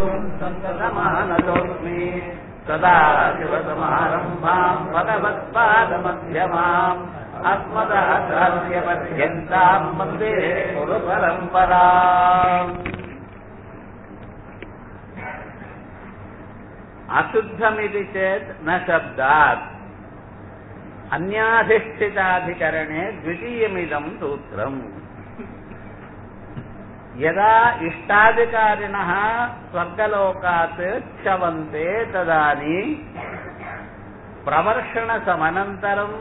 सङ्गसमानतोऽस्मि सदा शिवसमारम्भाम् भगवत्पादमध्यमाम् अस्मदाचार्यपर्यन्ताम् वन्दे गुरुपरम्पराम् अशुद्धमिति चेत् न शब्दात् अन्याधिष्ठिताधिकरणे द्वितीयमिदम् सूत्रम् यदा इष्टाधिकारिणः स्वर्गलोकात् क्षवन्ते तदानीं प्रवर्षणसमनन्तरम्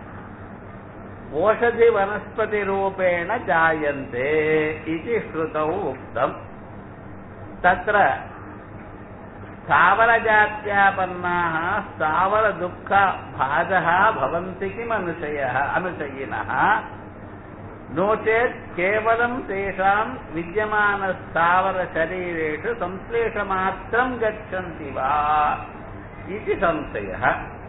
ओषधिवनस्पतिरूपेण जायन्ते इति श्रुतौ उक्तम् तत्र स्थावरजात्यापन्नाः स्थावरदुःखभाजः भवन्ति किमनुशयः अनुशयिनः नो चेत् केवलं तेषां विद्यमानस्थावरशरीरेषु संश्लेषमात्रं गच्छन्ति वा इति संशयः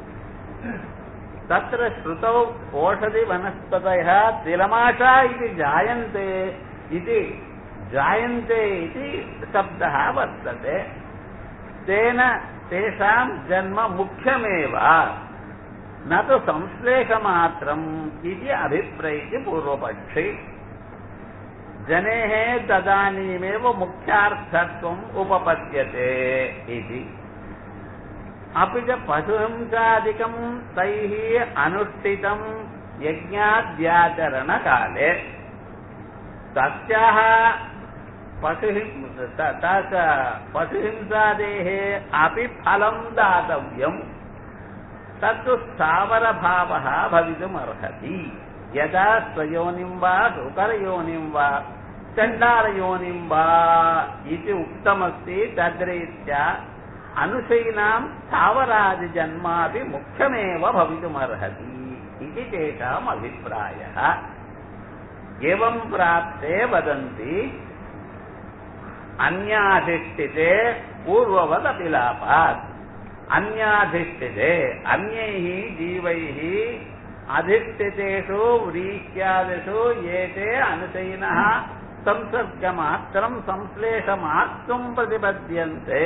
तत्र श्रुतौ ओषधिवनस्पतयः तिलमाशा इति जायन्ते इति जायन्ते इति शब्दः वर्तते तेन तेषां जन्म मुख्यमेव न तु संश्लेषमात्रम् इति अभिप्रैति पूर्वपक्षे जनेः तदानीमेव मुख्यार्थत्वम् उपपद्यते इति अपि च पशुहिंसादिकम् तैः अनुष्ठितम् यज्ञाद्याचरणकाले तस्याः पशुहिं पशुहिंसादेः अपि फलं दातव्यम् तत्तु स्थावरभावः भवितुमर्हति यदा स्वयोनिं वा सुकरयोनिं वा चण्डालयोनिं वा इति उक्तमस्ति तद्रीत्या अनुशयिनां स्थावरादिजन्मापि मुख्यमेव भवितुमर्हति इति तेषाम् अभिप्रायः एवं प्राप्ते वदन्ति अन्याधिष्ठिते पूर्ववदपि लाभात् अन्याधिष्ठिते अन्यैः जीवैः अधिष्ठितेषु व्रीह्यादिषु एते अनुशयिनः संसर्गमात्रं संश्लेषमात्रं प्रतिपद्यन्ते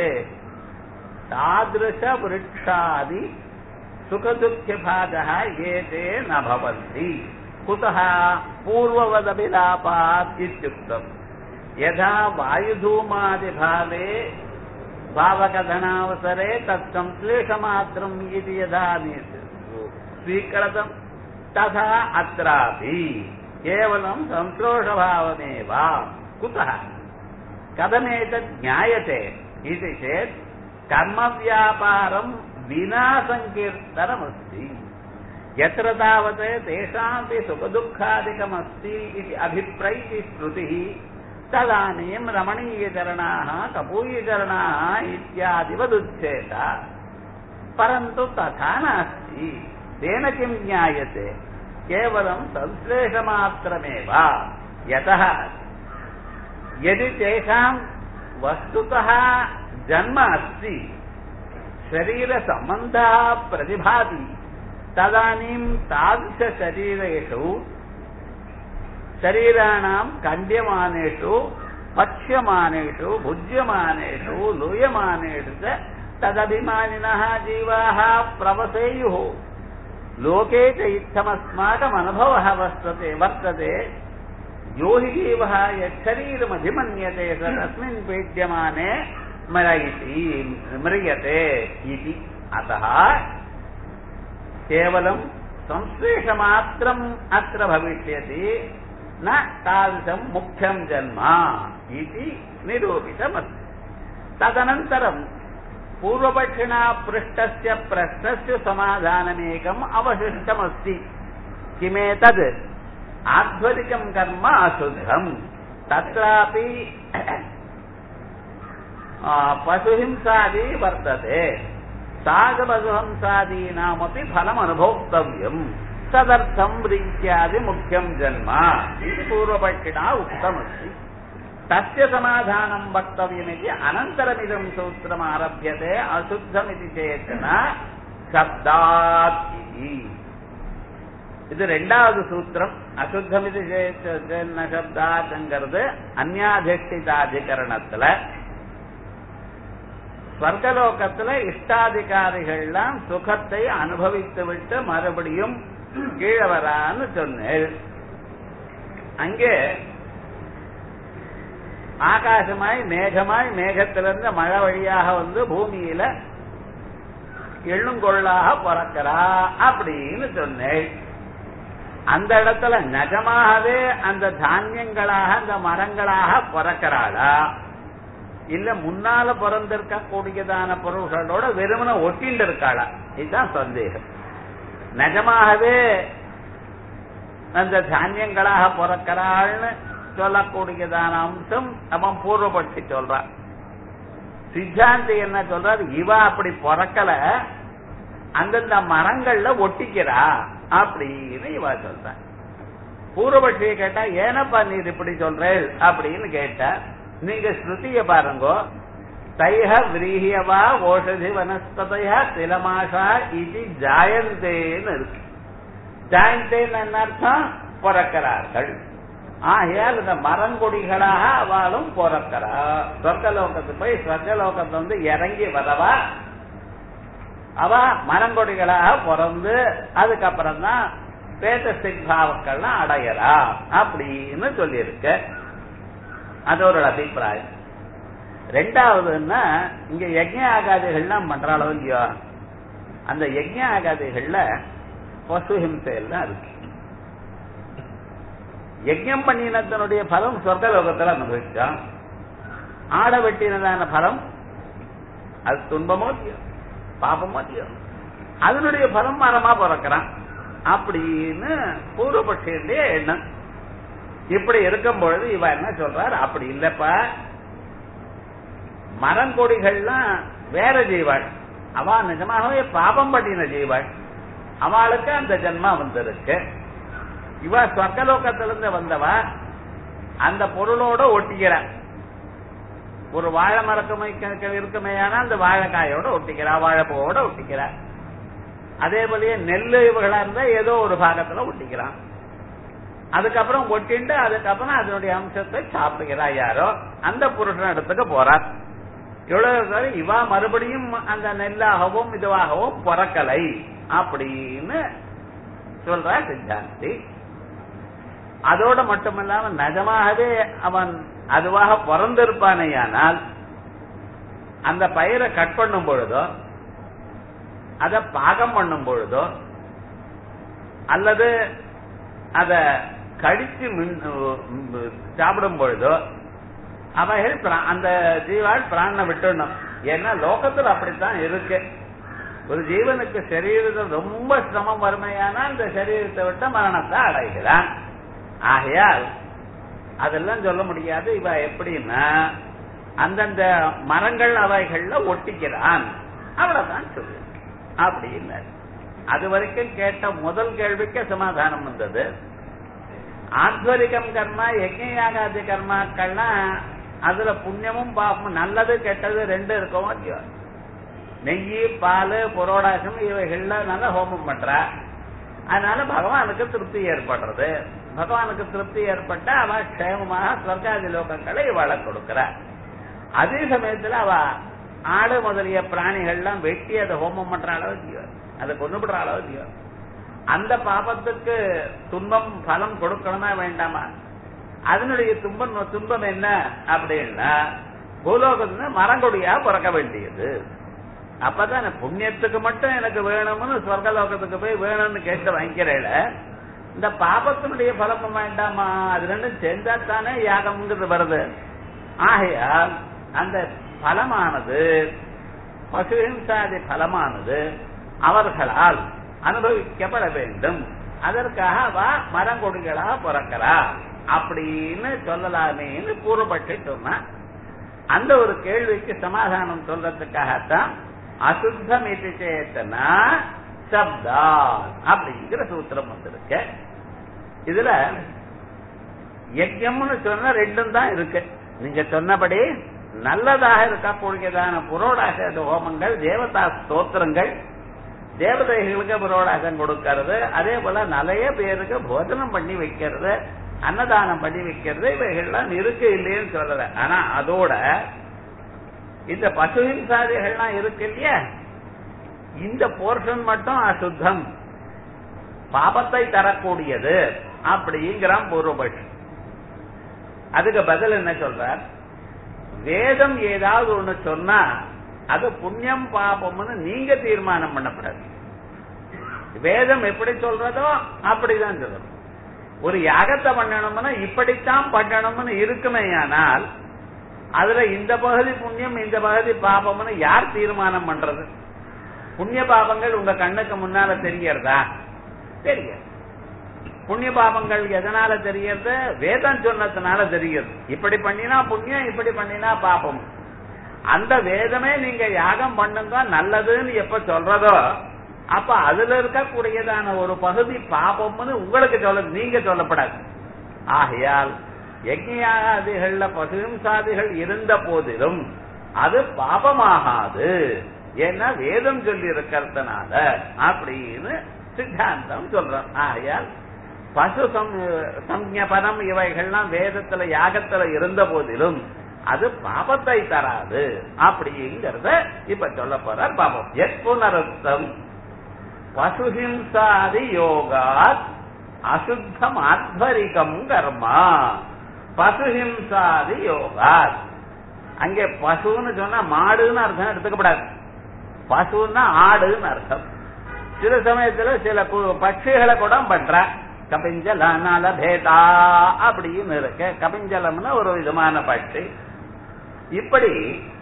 तादृशवृक्षादि सुखदुःखभागः एते न भवन्ति कुतः पूर्ववदपि लाभात् इत्युक्तम् यथा वायुधूमादिभावे भावकथनावसरे तत् संश्लेषमात्रम् इति यथा स्वीकृतम् तथा अत्रापि केवलं संश्लोषभावमेव कुतः कथमेतत् ज्ञायते इति चेत् कर्मव्यापारं विना सङ्कीर्तनमस्ति यत्र तावत् तेषामपि सुखदुःखादिकमस्ति इति अभिप्रैति श्रुतिः तदानीं रमणीयचरणाः कपूयचरणाः इत्यादिवदुच्चेत परन्तु तथा नास्ति तेन किं ज्ञायते केवलं संश्लेषमात्रमेव यतः यदि तेषां वस्तुतः जन्म अस्ति शरीरसम्बन्धः प्रतिभाति तदानीं तादृशशरीरेषु शरीराणां कण्ड्यमानेषु पक्ष्यमानेषु भुज्यमानेषु लूयमानेषु च तदभिमानिनः जीवाः प्रवसेयुः लोके च इत्थमस्माकम् अनुभवः वर्तते वर्तते यो हि जीवः यच्छरीरमभिमन्यते स तस्मिन् पीड्यमाने मरयति म्रियते इति अतः केवलं संश्लेषमात्रम् अत्र भविष्यति न तादृशं मुख्यं जन्म इति निरूपितमस्ति तदनन्तरं पूर्वपक्षिणा पृष्टस्य प्रश्नस्य समाधानमेकम् अवशिष्टमस्ति किमेतद् आध्वरिकं कर्म अशुद्धम् तत्रापि पशुहिंसादि वर्तते सागपशुहंसादीनामपि फलमनुभोक्तव्यम् तदर्थं रीत्यादि मुख्यं जन्म इति पूर्वपक्षिणा उक्तमस्ति तस्य समाधानं वक्तव्यमिति अनन्तरमिदं सूत्रमारभ्यते अशुद्धमिति चेत् न शब्दात् इति இது ரெண்டாவது சூத்திரம் அசுத்தம் இது சப்தாங்கிறது அந்யாதிஷ்டிதாதிகரணத்துல ஸ்வர்கலோகத்துல இஷ்டாதிகாரிகள்லாம் சுகத்தை அனுபவித்து விட்டு மறுபடியும் கீழே வரான்னு சொன்னேன் அங்கே ஆகாசமாய் மேகமாய் மேகத்திலிருந்து மழை வழியாக வந்து பூமியில எள்ளுங்கொள்ளாக பிறக்கிறா அப்படின்னு சொன்னேன் அந்த இடத்துல நிஜமாகவே அந்த தானியங்களாக அந்த மரங்களாக பிறக்கிறாளா இல்ல முன்னால பிறந்திருக்க கூடியதான பொருள்களோட வெறுமன ஒட்டிண்டு இருக்காளா இதுதான் சந்தேகம் நிஜமாகவே அந்த தானியங்களாக பிறக்கிறாள்னு சொல்லக்கூடியதான அம்சம் அவன் பூர்வபட்சி சொல்றான் சித்தாந்தி என்ன சொல்றாரு இவ அப்படி பிறக்கல அந்தந்த மரங்கள்ல ஒட்டிக்கிறா அப்படின்னு இவ சொல்ற பூர்வபட்சியை கேட்டா ஏனப்பா நீர் இப்படி சொல்றேன் அப்படின்னு கேட்டா நீங்க ஸ்ருதிய பாருங்க தைஹ விரீஹியவா ஓஷதி வனஸ்பதையா திலமாஷா இது ஜாயந்தேன்னு இருக்கு ஜாயந்தேன்னு என்ன அர்த்தம் பிறக்கிறார்கள் ஆகையால் இந்த மரங்கொடிகளாக அவளும் பிறக்கிறா சொர்க்கலோகத்துக்கு போய் சொர்க்கலோகத்துல வந்து இறங்கி வரவா அவ மரங்கொடிகளாக பிறந்து அதுக்கப்புறம் தான் பேதஸ்டிக் பாவக்கள்லாம் அடையறா அப்படின்னு சொல்லியிருக்கு அது ஒரு அபிப்பிராயம் ரெண்டாவதுன்னா இங்க யஜ்ஞ ஆகாதிகள்லாம் பண்றாளோ இல்லையோ அந்த யஜ்ஞ ஆகாதிகள்ல பசு ஹிம்சை எல்லாம் இருக்கு யஜ்ஞம் பண்ணினதனுடைய பலம் சொர்க்கலோகத்தில் அனுபவிச்சான் ஆட வெட்டினதான பலம் அது துன்பமோ இல்லையோ பாபமோ இல்லையோ அதனுடைய பலம் மரமா பிறக்கிறான் அப்படின்னு பூர்வபட்சியுடைய எண்ணம் இப்படி இருக்கும் பொழுது இவ என்ன சொல்றார் அப்படி இல்லப்பா மரங்கொடிகள்லாம் வேற ஜீவாள் அவ நிஜமாகவே பாபம் பண்ணின ஜீவாள் அவளுக்கு அந்த ஜென்மா வந்திருக்கு இவ சொர்க்கலோகத்திலிருந்து வந்தவ அந்த பொருளோட ஒட்டிக்கிறார் ஒரு வாழை மரக்கமை இருக்குமேயான அந்த வாழைக்காயோட ஒட்டிக்கிறா வாழைப்பூவோட ஒட்டிக்கிறா அதே போலயே நெல்லு இவர்களா இருந்தா ஏதோ ஒரு பாகத்துல ஒட்டிக்கிறான் அதுக்கப்புறம் ஒட்டிண்டு அதுக்கப்புறம் அதனுடைய அம்சத்தை சாப்பிடுகிறா யாரோ அந்த புருஷன் இடத்துக்கு போறார் இவ்வளவு இவா மறுபடியும் அந்த நெல்லாகவும் இதுவாகவும் பிறக்கலை அப்படின்னு சொல்ற சித்தாந்தி அதோட மட்டுமில்லாம நிஜமாகவே அவன் அதுவாக பிறந்திருப்பானேயானால் அந்த பயிரை கட் பண்ணும் பொழுதோ அதை பாகம் பண்ணும் பொழுதோ அல்லது அத கடிச்சு சாப்பிடும் பொழுதோ அவைகள் அந்த ஜீவாள் பிராணனை விட்டுடணும் ஏன்னா லோகத்தில் அப்படித்தான் இருக்கு ஒரு ஜீவனுக்கு சரீரத்தில் ரொம்ப சிரமம் வறுமையானா அந்த சரீரத்தை விட்டு மரணத்தை அடைகிறான் ஆகையால் அதெல்லாம் சொல்ல முடியாது இவ எப்படின்னா அந்தந்த மரங்கள் அவைகள்ல ஒட்டிக்கிறான் அவ்வளவுதான் சொல்லு அப்படின்னு அது வரைக்கும் கேட்ட முதல் கேள்விக்கு சமாதானம் வந்தது ஆத்வரிகம் கர்மா யஜ்யாகாதி கர்மாக்கள்லாம் அதுல புண்ணியமும் பாப்பமும் நல்லது கெட்டது ரெண்டு இருக்கவும் இல்லையோ நெய் பால் புரோடாசம் இவைகள்ல நல்ல ஹோமம் பண்றா அதனால பகவானுக்கு திருப்தி ஏற்படுறது பகவானுக்கு திருப்தி ஏற்பட்ட அவ க்ஷேமமாக ஸ்வர்காதி லோகங்களை இவளை கொடுக்கிறார் அதே சமயத்துல அவ ஆடு முதலிய பிராணிகள்லாம் வெட்டி அதை ஹோமம் பண்ற அளவு இல்லையோ அதை கொண்டுபடுற அளவு இல்லையோ அந்த பாபத்துக்கு துன்பம் பலம் கொடுக்கணுமா வேண்டாமா அதனுடைய துன்பம் துன்பம் என்ன அப்படின்னா பூலோகத்துல மரங்கொடியா பிறக்க வேண்டியது அப்பதான் புண்ணியத்துக்கு மட்டும் எனக்கு வேணும்னு சொர்க்கலோகத்துக்கு போய் வேணும்னு கேட்டு வாங்கிக்கிறேன் இந்த பாபத்தினுடைய பலமும் வேண்டாமா அது ரெண்டும் சேர்ந்தா தானே யாகம்ங்கிறது வருது ஆகையால் அந்த பலமானது பசுஹிம்சாதி பலமானது அவர்களால் அனுபவிக்கப்பட வேண்டும் அதற்காக வா மரங்கொடிகளா பிறக்கிறா அப்படின்னு சொல்லலாமேன்னு பூர்வப்பட்டு சொன்னா அந்த ஒரு கேள்விக்கு சமாதானம் சொல்றதுக்காகத்தான் அசுத்தம் இது சேத்தனா சப்தா அப்படிங்கிற சூத்திரம் வந்திருக்கு இதுல யஜ்யம்னு சொன்னா ரெண்டும் தான் இருக்கு நீங்க சொன்னபடி நல்லதாக இருக்கக்கூடியதான புரோடாச ஹோமங்கள் தேவதா ஸ்தோத்திரங்கள் தேவதைகளுக்கு புரோடாசம் கொடுக்கறது அதே போல நிறைய பேருக்கு போஜனம் பண்ணி வைக்கிறது அன்னதானம் பண்ணி வைக்கிறது இவைகள்லாம் இருக்கு இல்லைன்னு சொல்லல ஆனா அதோட இந்த பசுஹிம்சாதிகள்லாம் இருக்கு இல்லையா இந்த போர்ஷன் மட்டும் அசுத்தம் பாபத்தை தரக்கூடியது அப்படிங்கிறான் பூர்வபட்சி அதுக்கு பதில் என்ன சொல்றார் வேதம் ஏதாவது ஒண்ணு சொன்னா அது புண்ணியம் பாபம்னு நீங்க தீர்மானம் பண்ணப்படாது வேதம் எப்படி சொல்றதோ அப்படிதான் சொல்லணும் ஒரு யாகத்தை பண்ணணும்னா இப்படித்தான் பண்ணணும்னு இருக்குமே ஆனால் அதுல இந்த பகுதி புண்ணியம் இந்த பகுதி பாபம்னு யார் தீர்மானம் பண்றது புண்ணிய பாபங்கள் உங்க கண்ணுக்கு முன்னால தெரியறதா தெரியாது புண்ணிய பாபங்கள் எதனால தெரியறது வேதம் சொன்னதுனால தெரியுது இப்படி பண்ணினா புண்ணியம் இப்படி பண்ணினா பாபம் அந்த வேதமே நீங்க யாகம் பண்ணுங்க நல்லதுன்னு எப்ப சொல்றதோ அப்ப அதுல இருக்கக்கூடியதான ஒரு பகுதி பாபம்னு உங்களுக்கு சொல்ல நீங்க சொல்லப்படாது ஆகையால் யஜ்யாதிகள்ல பசுஹிம்சாதிகள் இருந்த போதிலும் அது பாபமாகாது ஏன்னா வேதம் சொல்லி இருக்கிறதுனால அப்படின்னு சித்தாந்தம் சொல்றோம் ஆகையால் பசு சம்ஞபனம் இவைகள்லாம் வேதத்துல யாகத்துல இருந்த போதிலும் அது பாபத்தை தராது அப்படிங்கறத இப்ப சொல்ல போறார் பாபம் எப்புனருத்தம் பசுஹிம்சாதி யோகாத் அசுத்தம் ஆத்வரிகம் கர்மா பசுஹிம்சாதி யோகாத் அங்கே பசுன்னு சொன்னா மாடுன்னு அர்த்தம் எடுத்துக்கப்படாது பசுன்னா ஆடுன்னு அர்த்தம் சில சமயத்துல சில பட்சிகளை கூட பண்ற கபிஞ்சலானால பேதா அப்படின்னு இருக்கு கபிஞ்சலம்னு ஒரு விதமான பட்சி இப்படி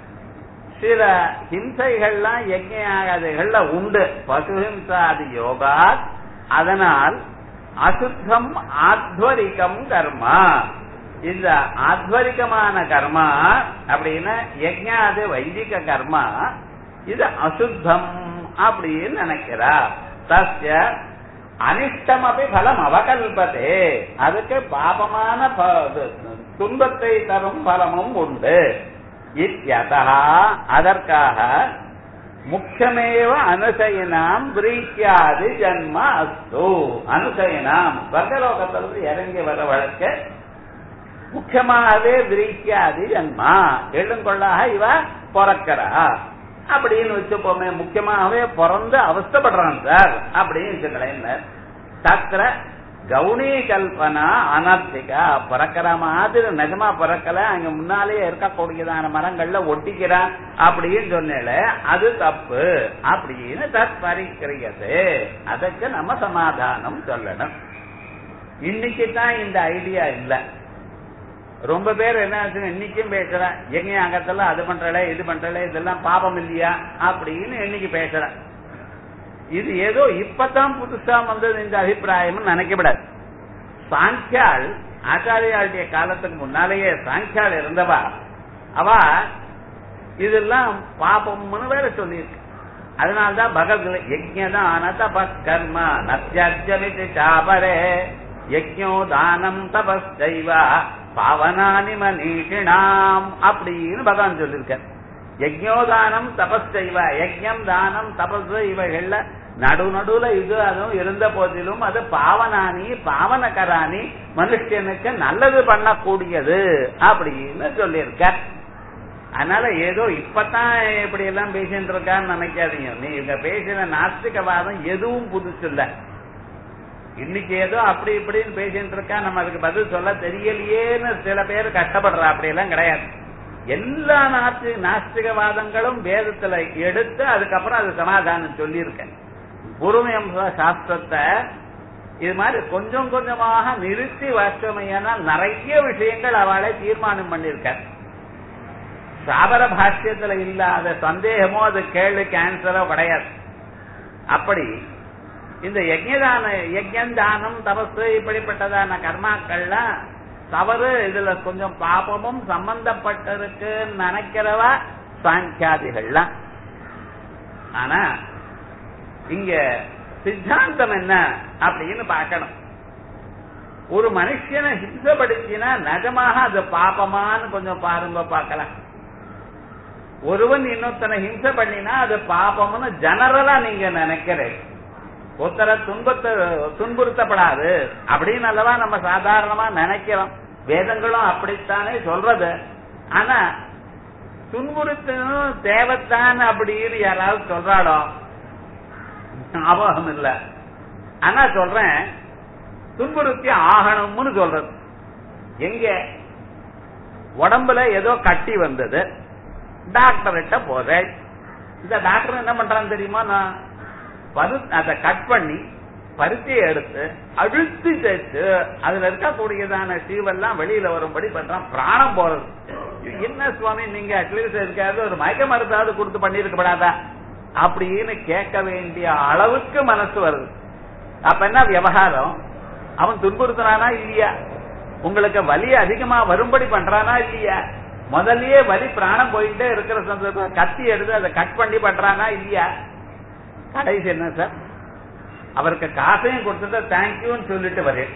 சில ஹிம்சைகள்லாம் யஜ்யாதிகள்ல உண்டு பசுஹிம்சாதி யோகா அதனால் அசுத்தம் ஆத்வரிகம் கர்மா இந்த ஆத்வரிகமான கர்மா அப்படின்னா யஜ்ஞாது வைதிக கர்மா இது அசுத்தம் அப்படின்னு நினைக்கிறா தஸ்ய அனிஷ்டம் அப்படி பலம் அவகல்பதே அதுக்கு பாபமான துன்பத்தை தரும் பலமும் உண்டு இத்தியதா அதற்காக முக்கியமேவ அனுசயனாம் பிரீத்தியாதி ஜன்ம அஸ்து அனுசயனாம் வர்க்கலோகத்திலிருந்து இறங்கி வர வழக்கு முக்கியமாகவே விரிக்காது ஜன்மா எழுங்கொள்ளாக இவ பிறக்கிறா அப்படின்னு வச்சுப்போமே முக்கியமாகவே பிறந்து அவஸ்தப்படுறான் சார் அப்படின்னு வச்சுக்கலேன் தத்திர கவுனி கல்பனா அனர்த்திகா பிறக்கிற மாதிரி நிஜமா பிறக்கல அங்க முன்னாலேயே இருக்கக்கூடியதான மரங்கள்ல ஒட்டிக்கிறான் அப்படின்னு சொன்னேல அது தப்பு அப்படின்னு தற்பரிக்கிறது அதுக்கு நம்ம சமாதானம் சொல்லணும் இன்னைக்கு தான் இந்த ஐடியா இல்லை ரொம்ப பேர் என்ன ஆச்சுன்னா இன்னைக்கும் பேசுறேன் எங்க அங்கத்துல அது பண்றல இது பண்றல இதெல்லாம் பாபம் இல்லையா அப்படின்னு இன்னைக்கு பேசுறேன் இது ஏதோ இப்பதான் புதுசா வந்தது இந்த அபிப்பிராயம் நினைக்கப்படாது சாங்கியால் ஆச்சாரியாளுடைய காலத்துக்கு முன்னாலேயே சாங்கியால் இருந்தவா அவ இதெல்லாம் பாபம்னு வேற சொல்லியிருக்கு அதனால்தான் பகவத் யஜ்யதான தபஸ்கர்ம நத்தியஜமிதி சாபரே யஜ்யோ தானம் தபஸ்தைவா பாவனானி மனீஷிணாம் அப்படின்னு பகவான் சொல்லியிருக்க யஜ்யோதானம் தபஸ் செய்வா யஜ்யம் தானம் தபஸ் இவைகள்ல நடு நடுவுல இது அதுவும் இருந்த போதிலும் அது பாவனானி பாவனகராணி மனுஷனுக்கு நல்லது பண்ணக்கூடியது அப்படின்னு சொல்லியிருக்க அதனால ஏதோ இப்பதான் இப்படி எல்லாம் பேசிட்டு இருக்கான்னு நினைக்காதீங்க நீங்க பேசின நாஸ்திகவாதம் எதுவும் புதுசு இல்லை இன்னைக்கு ஏதோ அப்படி இப்படின்னு பேசிட்டு இருக்கா நம்ம அதுக்கு பதில் சொல்ல தெரியலையேன்னு சில பேர் கஷ்டப்படுறா அப்படி எல்லாம் கிடையாது எல்லா நாஸ்தி நாஸ்திகவாதங்களும் வேதத்துல எடுத்து அதுக்கப்புறம் அது சமாதானம் சொல்லியிருக்கேன் குருமயம்ச சாஸ்திரத்தை இது மாதிரி கொஞ்சம் கொஞ்சமாக நிறுத்தி வச்சமையானா நிறைய விஷயங்கள் அவளை தீர்மானம் பண்ணிருக்க சாபர பாஷ்யத்துல இல்லாத சந்தேகமோ அது கேள்வி கேன்சரோ கிடையாது அப்படி இந்த யஜ்யதான யஜ்யந்தானம் தபசு இப்படிப்பட்டதான கர்மாக்கள்லாம் தவறு இதுல கொஞ்சம் பாபமும் சம்பந்தப்பட்டிருக்கு நினைக்கிறவா சாங்கியாதிகள்லாம் ஆனா இங்க சித்தாந்தம் என்ன அப்படின்னு பார்க்கணும் ஒரு மனுஷனை ஹிம்சப்படுத்தினா நிஜமாக அது பாபமான்னு கொஞ்சம் பாருங்க பார்க்கலாம் ஒருவன் இன்னொருத்தனை ஹிம்சை பண்ணினா அது பாபம்னு ஜெனரலா நீங்க நினைக்கிறேன் ஒருத்தர துன்பத்தை துன்புறுத்தப்படாது அப்படின்னு அல்லவா நம்ம சாதாரணமா நினைக்கிறோம் வேதங்களும் அப்படித்தானே சொல்றது ஆனா துன்புறுத்தணும் தேவைத்தான் அப்படின்னு யாராவது சொல்றாளோ ஞாபகம் இல்ல ஆனா சொல்றேன் துன்புறுத்தி ஆகணும்னு சொல்றது எங்க உடம்புல ஏதோ கட்டி வந்தது டாக்டர்கிட்ட போறேன் இந்த டாக்டர் என்ன பண்றான்னு தெரியுமா நான் பரு அதை கட் பண்ணி பருத்தியை எடுத்து அழுத்தி தேய்ச்சு அதுல இருக்கக்கூடியதான சீவெல்லாம் வெளியில வரும்படி பண்றான் பிராணம் போறது என்ன சுவாமி நீங்க அட்லீஸ்ட் இருக்காது ஒரு மயக்க மருந்தாவது கொடுத்து பண்ணிருக்கப்படாதா அப்படின்னு கேட்க வேண்டிய அளவுக்கு மனசு வருது அப்ப என்ன விவகாரம் அவன் துன்புறுத்துறானா இல்லையா உங்களுக்கு வலி அதிகமா வரும்படி பண்றானா இல்லையா முதல்லயே வலி பிராணம் போயிட்டே இருக்கிற சந்தர்ப்பம் கத்தி எடுத்து அதை கட் பண்ணி பண்றானா இல்லையா கடைசி என்ன சார் அவருக்கு காசையும் கொடுத்துட்டு தேங்க்யூன்னு சொல்லிட்டு வரேன்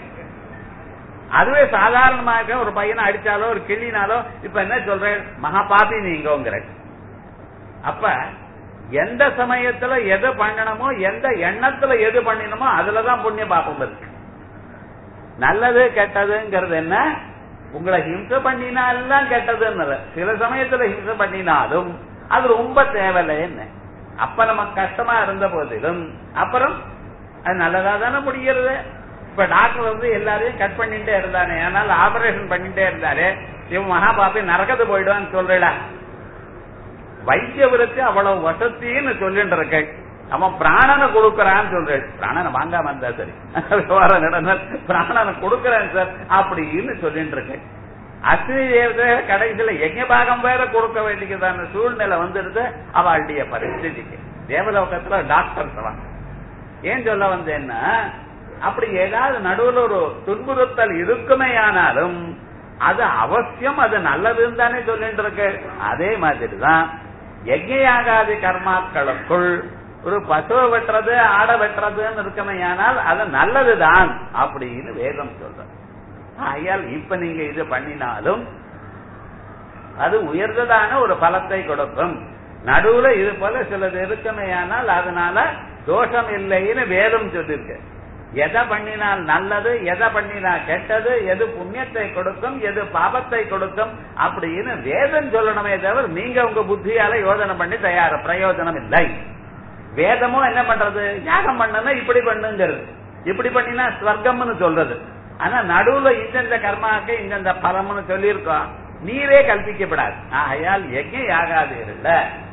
அதுவே சாதாரணமாக ஒரு பையனை அடிச்சாலோ ஒரு கிள்ளினாலோ இப்ப என்ன சொல்றேன் மகா பாப்பி நீங்கோங்கிற அப்ப எந்த சமயத்துல எது பண்ணணுமோ எந்த எண்ணத்துல எது பண்ணினமோ அதுலதான் புண்ணிய பாப்பம் இருக்கு நல்லது கெட்டதுங்கிறது என்ன உங்களை ஹிம்சை பண்ணினாலும் கெட்டதுன்னு சில சமயத்துல ஹிம்சை பண்ணினாலும் அது ரொம்ப தேவையில்லை என்ன அப்ப நமக்கு கஷ்டமா இருந்த போதிலும் அப்புறம் அது நல்லதா தானே முடிகிறது இப்ப டாக்டர் வந்து எல்லாரையும் கட் பண்ணிட்டே இருந்தானே அதனால ஆபரேஷன் பண்ணிட்டே இருந்தாரு இவன் மகாபாபி நரக்கத்து போயிடுவான்னு சொல்றா வைத்திய விருத்தி அவ்வளவு வசத்தின்னு சொல்லிட்டு இருக்க அவன் பிராணனை கொடுக்கறான்னு சொல்றேன் பிராணனை வாங்காம இருந்தா சரி விவகாரம் நடந்தால் பிராணனை கொடுக்கறேன் சார் அப்படின்னு சொல்லிட்டு இருக்கேன் அஸ்வினி தேவதை கடைசியில யஜ்ஞ பாகம் வேற கொடுக்க வேண்டியதான சூழ்நிலை வந்துடுது அவளுடைய பரிஸ்திதிக்கு தேவலோகத்துல டாக்டர் அவன் ஏன் சொல்ல வந்தேன்னா அப்படி ஏதாவது நடுவில் ஒரு துன்புறுத்தல் இருக்குமே ஆனாலும் அது அவசியம் அது நல்லதுன்னு தானே சொல்லிட்டு இருக்கு அதே மாதிரிதான் யஜ்யாகாதி கர்மாக்களுக்குள் ஒரு பசுவை வெட்டுறது ஆட வெட்டுறதுன்னு இருக்குமே ஆனால் அது நல்லதுதான் அப்படின்னு வேதம் சொல்ற ஆகையால் இப்ப நீங்க இது பண்ணினாலும் அது உயர்ந்ததான ஒரு பலத்தை கொடுக்கும் நடுவுல இது போல சிலது இருக்குமே ஆனால் அதனால தோஷம் இல்லைன்னு வேதம் சொல்லிருக்கு எதை பண்ணினால் நல்லது எதை பண்ணினால் கெட்டது எது புண்ணியத்தை கொடுக்கும் எது பாபத்தை கொடுக்கும் அப்படின்னு வேதம் சொல்லணுமே தவிர நீங்க உங்க புத்தியால யோஜனை பண்ணி தயார பிரயோஜனம் இல்லை வேதமும் என்ன பண்றது யாகம் பண்ணனா இப்படி பண்ணுங்கிறது இப்படி பண்ணினா ஸ்வர்க்கம்னு சொல்றது ஆனா நடுவுல இந்தந்த கர்மாக்கு இந்தந்த பலம்னு சொல்லியிருக்கோம் நீரே கல்பிக்கப்படாது ஆகையால் யஜ்ய யாகாதீர்கள்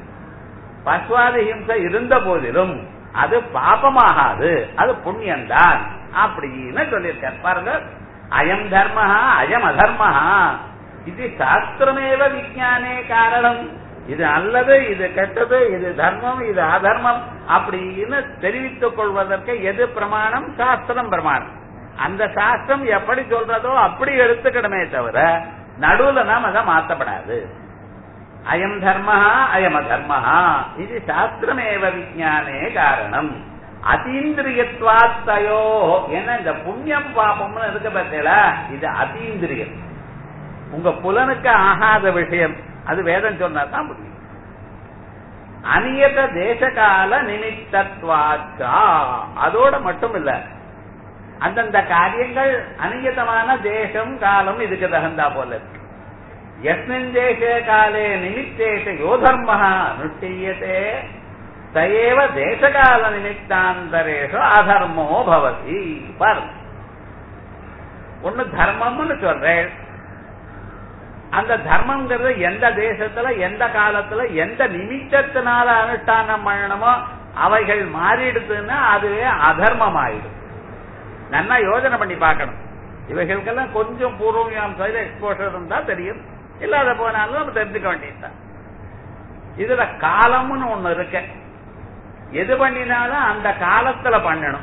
பஸ்வாதி ஹிம்சை இருந்த போதிலும் அது பாபமாகாது அது புண்ணியம்தான் அப்படின்னு சொல்லியிருக்கார் பாருங்க அயம் தர்மஹா அயம் அதர்மஹா இது சாஸ்திரமேவ விஜயானே காரணம் இது நல்லது இது கெட்டது இது தர்மம் இது அதர்மம் அப்படின்னு தெரிவித்துக் கொள்வதற்கு எது பிரமாணம் சாஸ்திரம் பிரமாணம் அந்த சாஸ்திரம் எப்படி சொல்றதோ அப்படி எடுத்துக்கணுமே தவிர நடுவுல நாம் அதை மாத்தப்படாது அயம் தர்மஹா அயம் அதர்மஹா இது சாஸ்திரமேவ விஜயானே காரணம் அதீந்திரியத்வாத்தயோ ஏன்னா இந்த புண்ணியம் பாபம்னு இருக்க பார்த்தீங்களா இது அதீந்திரியம் உங்க புலனுக்கு ஆகாத விஷயம் அது வேதம் சொன்னா தான் முடியும் அநியத தேசகால நிமித்தத்வாச்சா அதோட மட்டும் இல்ல அந்தந்த காரியங்கள் அநியதமான தேசம் காலம் இதுக்கு தகுந்தா போல இருக்கு எஸ்மின் தேசே காலே நிமித்தேஷ யோதர்ம அனுஷ்டீயத்தே தயேவ தேசகால நிமித்தாந்தரேஷு அதர்மோ பவதி பார் ஒண்ணு தர்மம்னு சொல்றேன் அந்த தர்மம்ங்கிறது எந்த தேசத்துல எந்த காலத்துல எந்த நிமித்தத்தினால அனுஷ்டானம் பண்ணணுமோ அவைகள் மாறிடுதுன்னா அதுவே அதர்மம் ஆயிடும் நல்லா யோஜனை பண்ணி பார்க்கணும் இவைகளுக்கெல்லாம் கொஞ்சம் பூர்வம் சைடு எக்ஸ்போஷர் இருந்தா தெரியும் இல்லாத போனாலும் நம்ம தெரிஞ்சுக்க வேண்டியதுதான் இதுல காலம்னு ஒண்ணு இருக்கு எது பண்ணினாலும் அந்த காலத்துல பண்ணணும்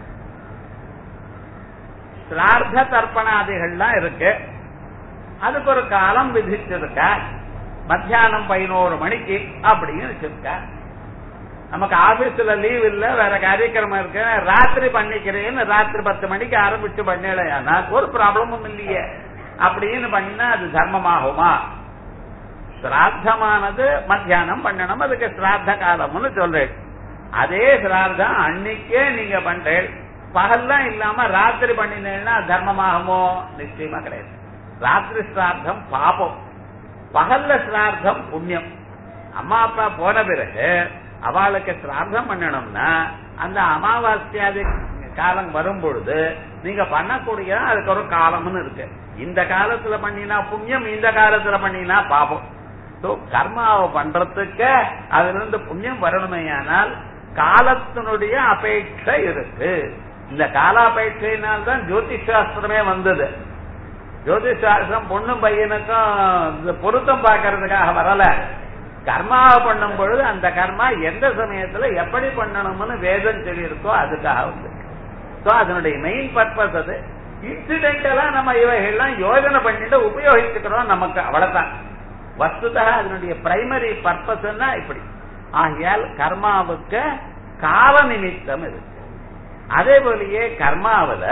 சிரார்த்த தர்ப்பணாதிகள்லாம் இருக்கு அதுக்கு ஒரு காலம் விதிச்சிருக்க மத்தியானம் பதினோரு மணிக்கு அப்படின்னு வச்சிருக்க நமக்கு ஆபீஸ்ல லீவ் இல்ல வேற காரியக்கிரமம் இருக்கு ராத்திரி பண்ணிக்கிறேன்னு ராத்திரி பத்து மணிக்கு ஆரம்பிச்சு பண்ணலையானா ஒரு ப்ராப்ளமும் இல்லையே அப்படின்னு பண்ணினா அது தர்மமாகுமா சிராத்தமானது மத்தியானம் பண்ணணும் அதுக்கு சிராத்த காலம்னு சொல்றேன் அதே சிரார்த்தம் அன்னைக்கே நீங்க பண்றேன் பகல்லாம் இல்லாம ராத்திரி பண்ணினேன்னா தர்மமாகுமோ நிச்சயமா கிடையாது ராத்திரி சிரார்த்தம் பாபம் பகல்ல சிரார்த்தம் புண்ணியம் அம்மா அப்பா போன பிறகு அவளுக்கு சிரார்த்தம் பண்ணணும்னா அந்த அமாவாஸ்யாதி காலம் வரும் பொழுது நீங்க பண்ணக்கூடிய அதுக்கு ஒரு காலம்னு இருக்கு இந்த காலத்துல பண்ணினா புண்ணியம் இந்த காலத்துல பண்ணினா பாபம் So, கர்மாவை பண்றதுக்கு அதுல இருந்து புண்ணியம் வரணுமேயானால் காலத்தினுடைய அபேட்சை இருக்கு இந்த காலாபேட்சையினால் தான் ஜோதிஷ் சாஸ்திரமே வந்தது ஜோதிஷ் சாஸ்திரம் பொண்ணும் பையனுக்கும் இந்த பொருத்தம் பார்க்கறதுக்காக வரல கர்மாவை பண்ணும் பொழுது அந்த கர்மா எந்த சமயத்துல எப்படி பண்ணணும்னு வேதம் சொல்லியிருக்கோ அதுக்காக வந்து சோ அதனுடைய மெயின் பர்பஸ் அது இன்சிடென்டலா நம்ம இவைகள்லாம் யோஜனை பண்ணிட்டு உபயோகிச்சுக்கிறோம் நமக்கு அவ்வளவுதான் வஸ்துதா அதனுடைய பிரைமரி பர்பஸ் இப்படி ஆகையால் கர்மாவுக்கு கால நிமித்தம் இருக்கு அதே போலயே கர்மாவுல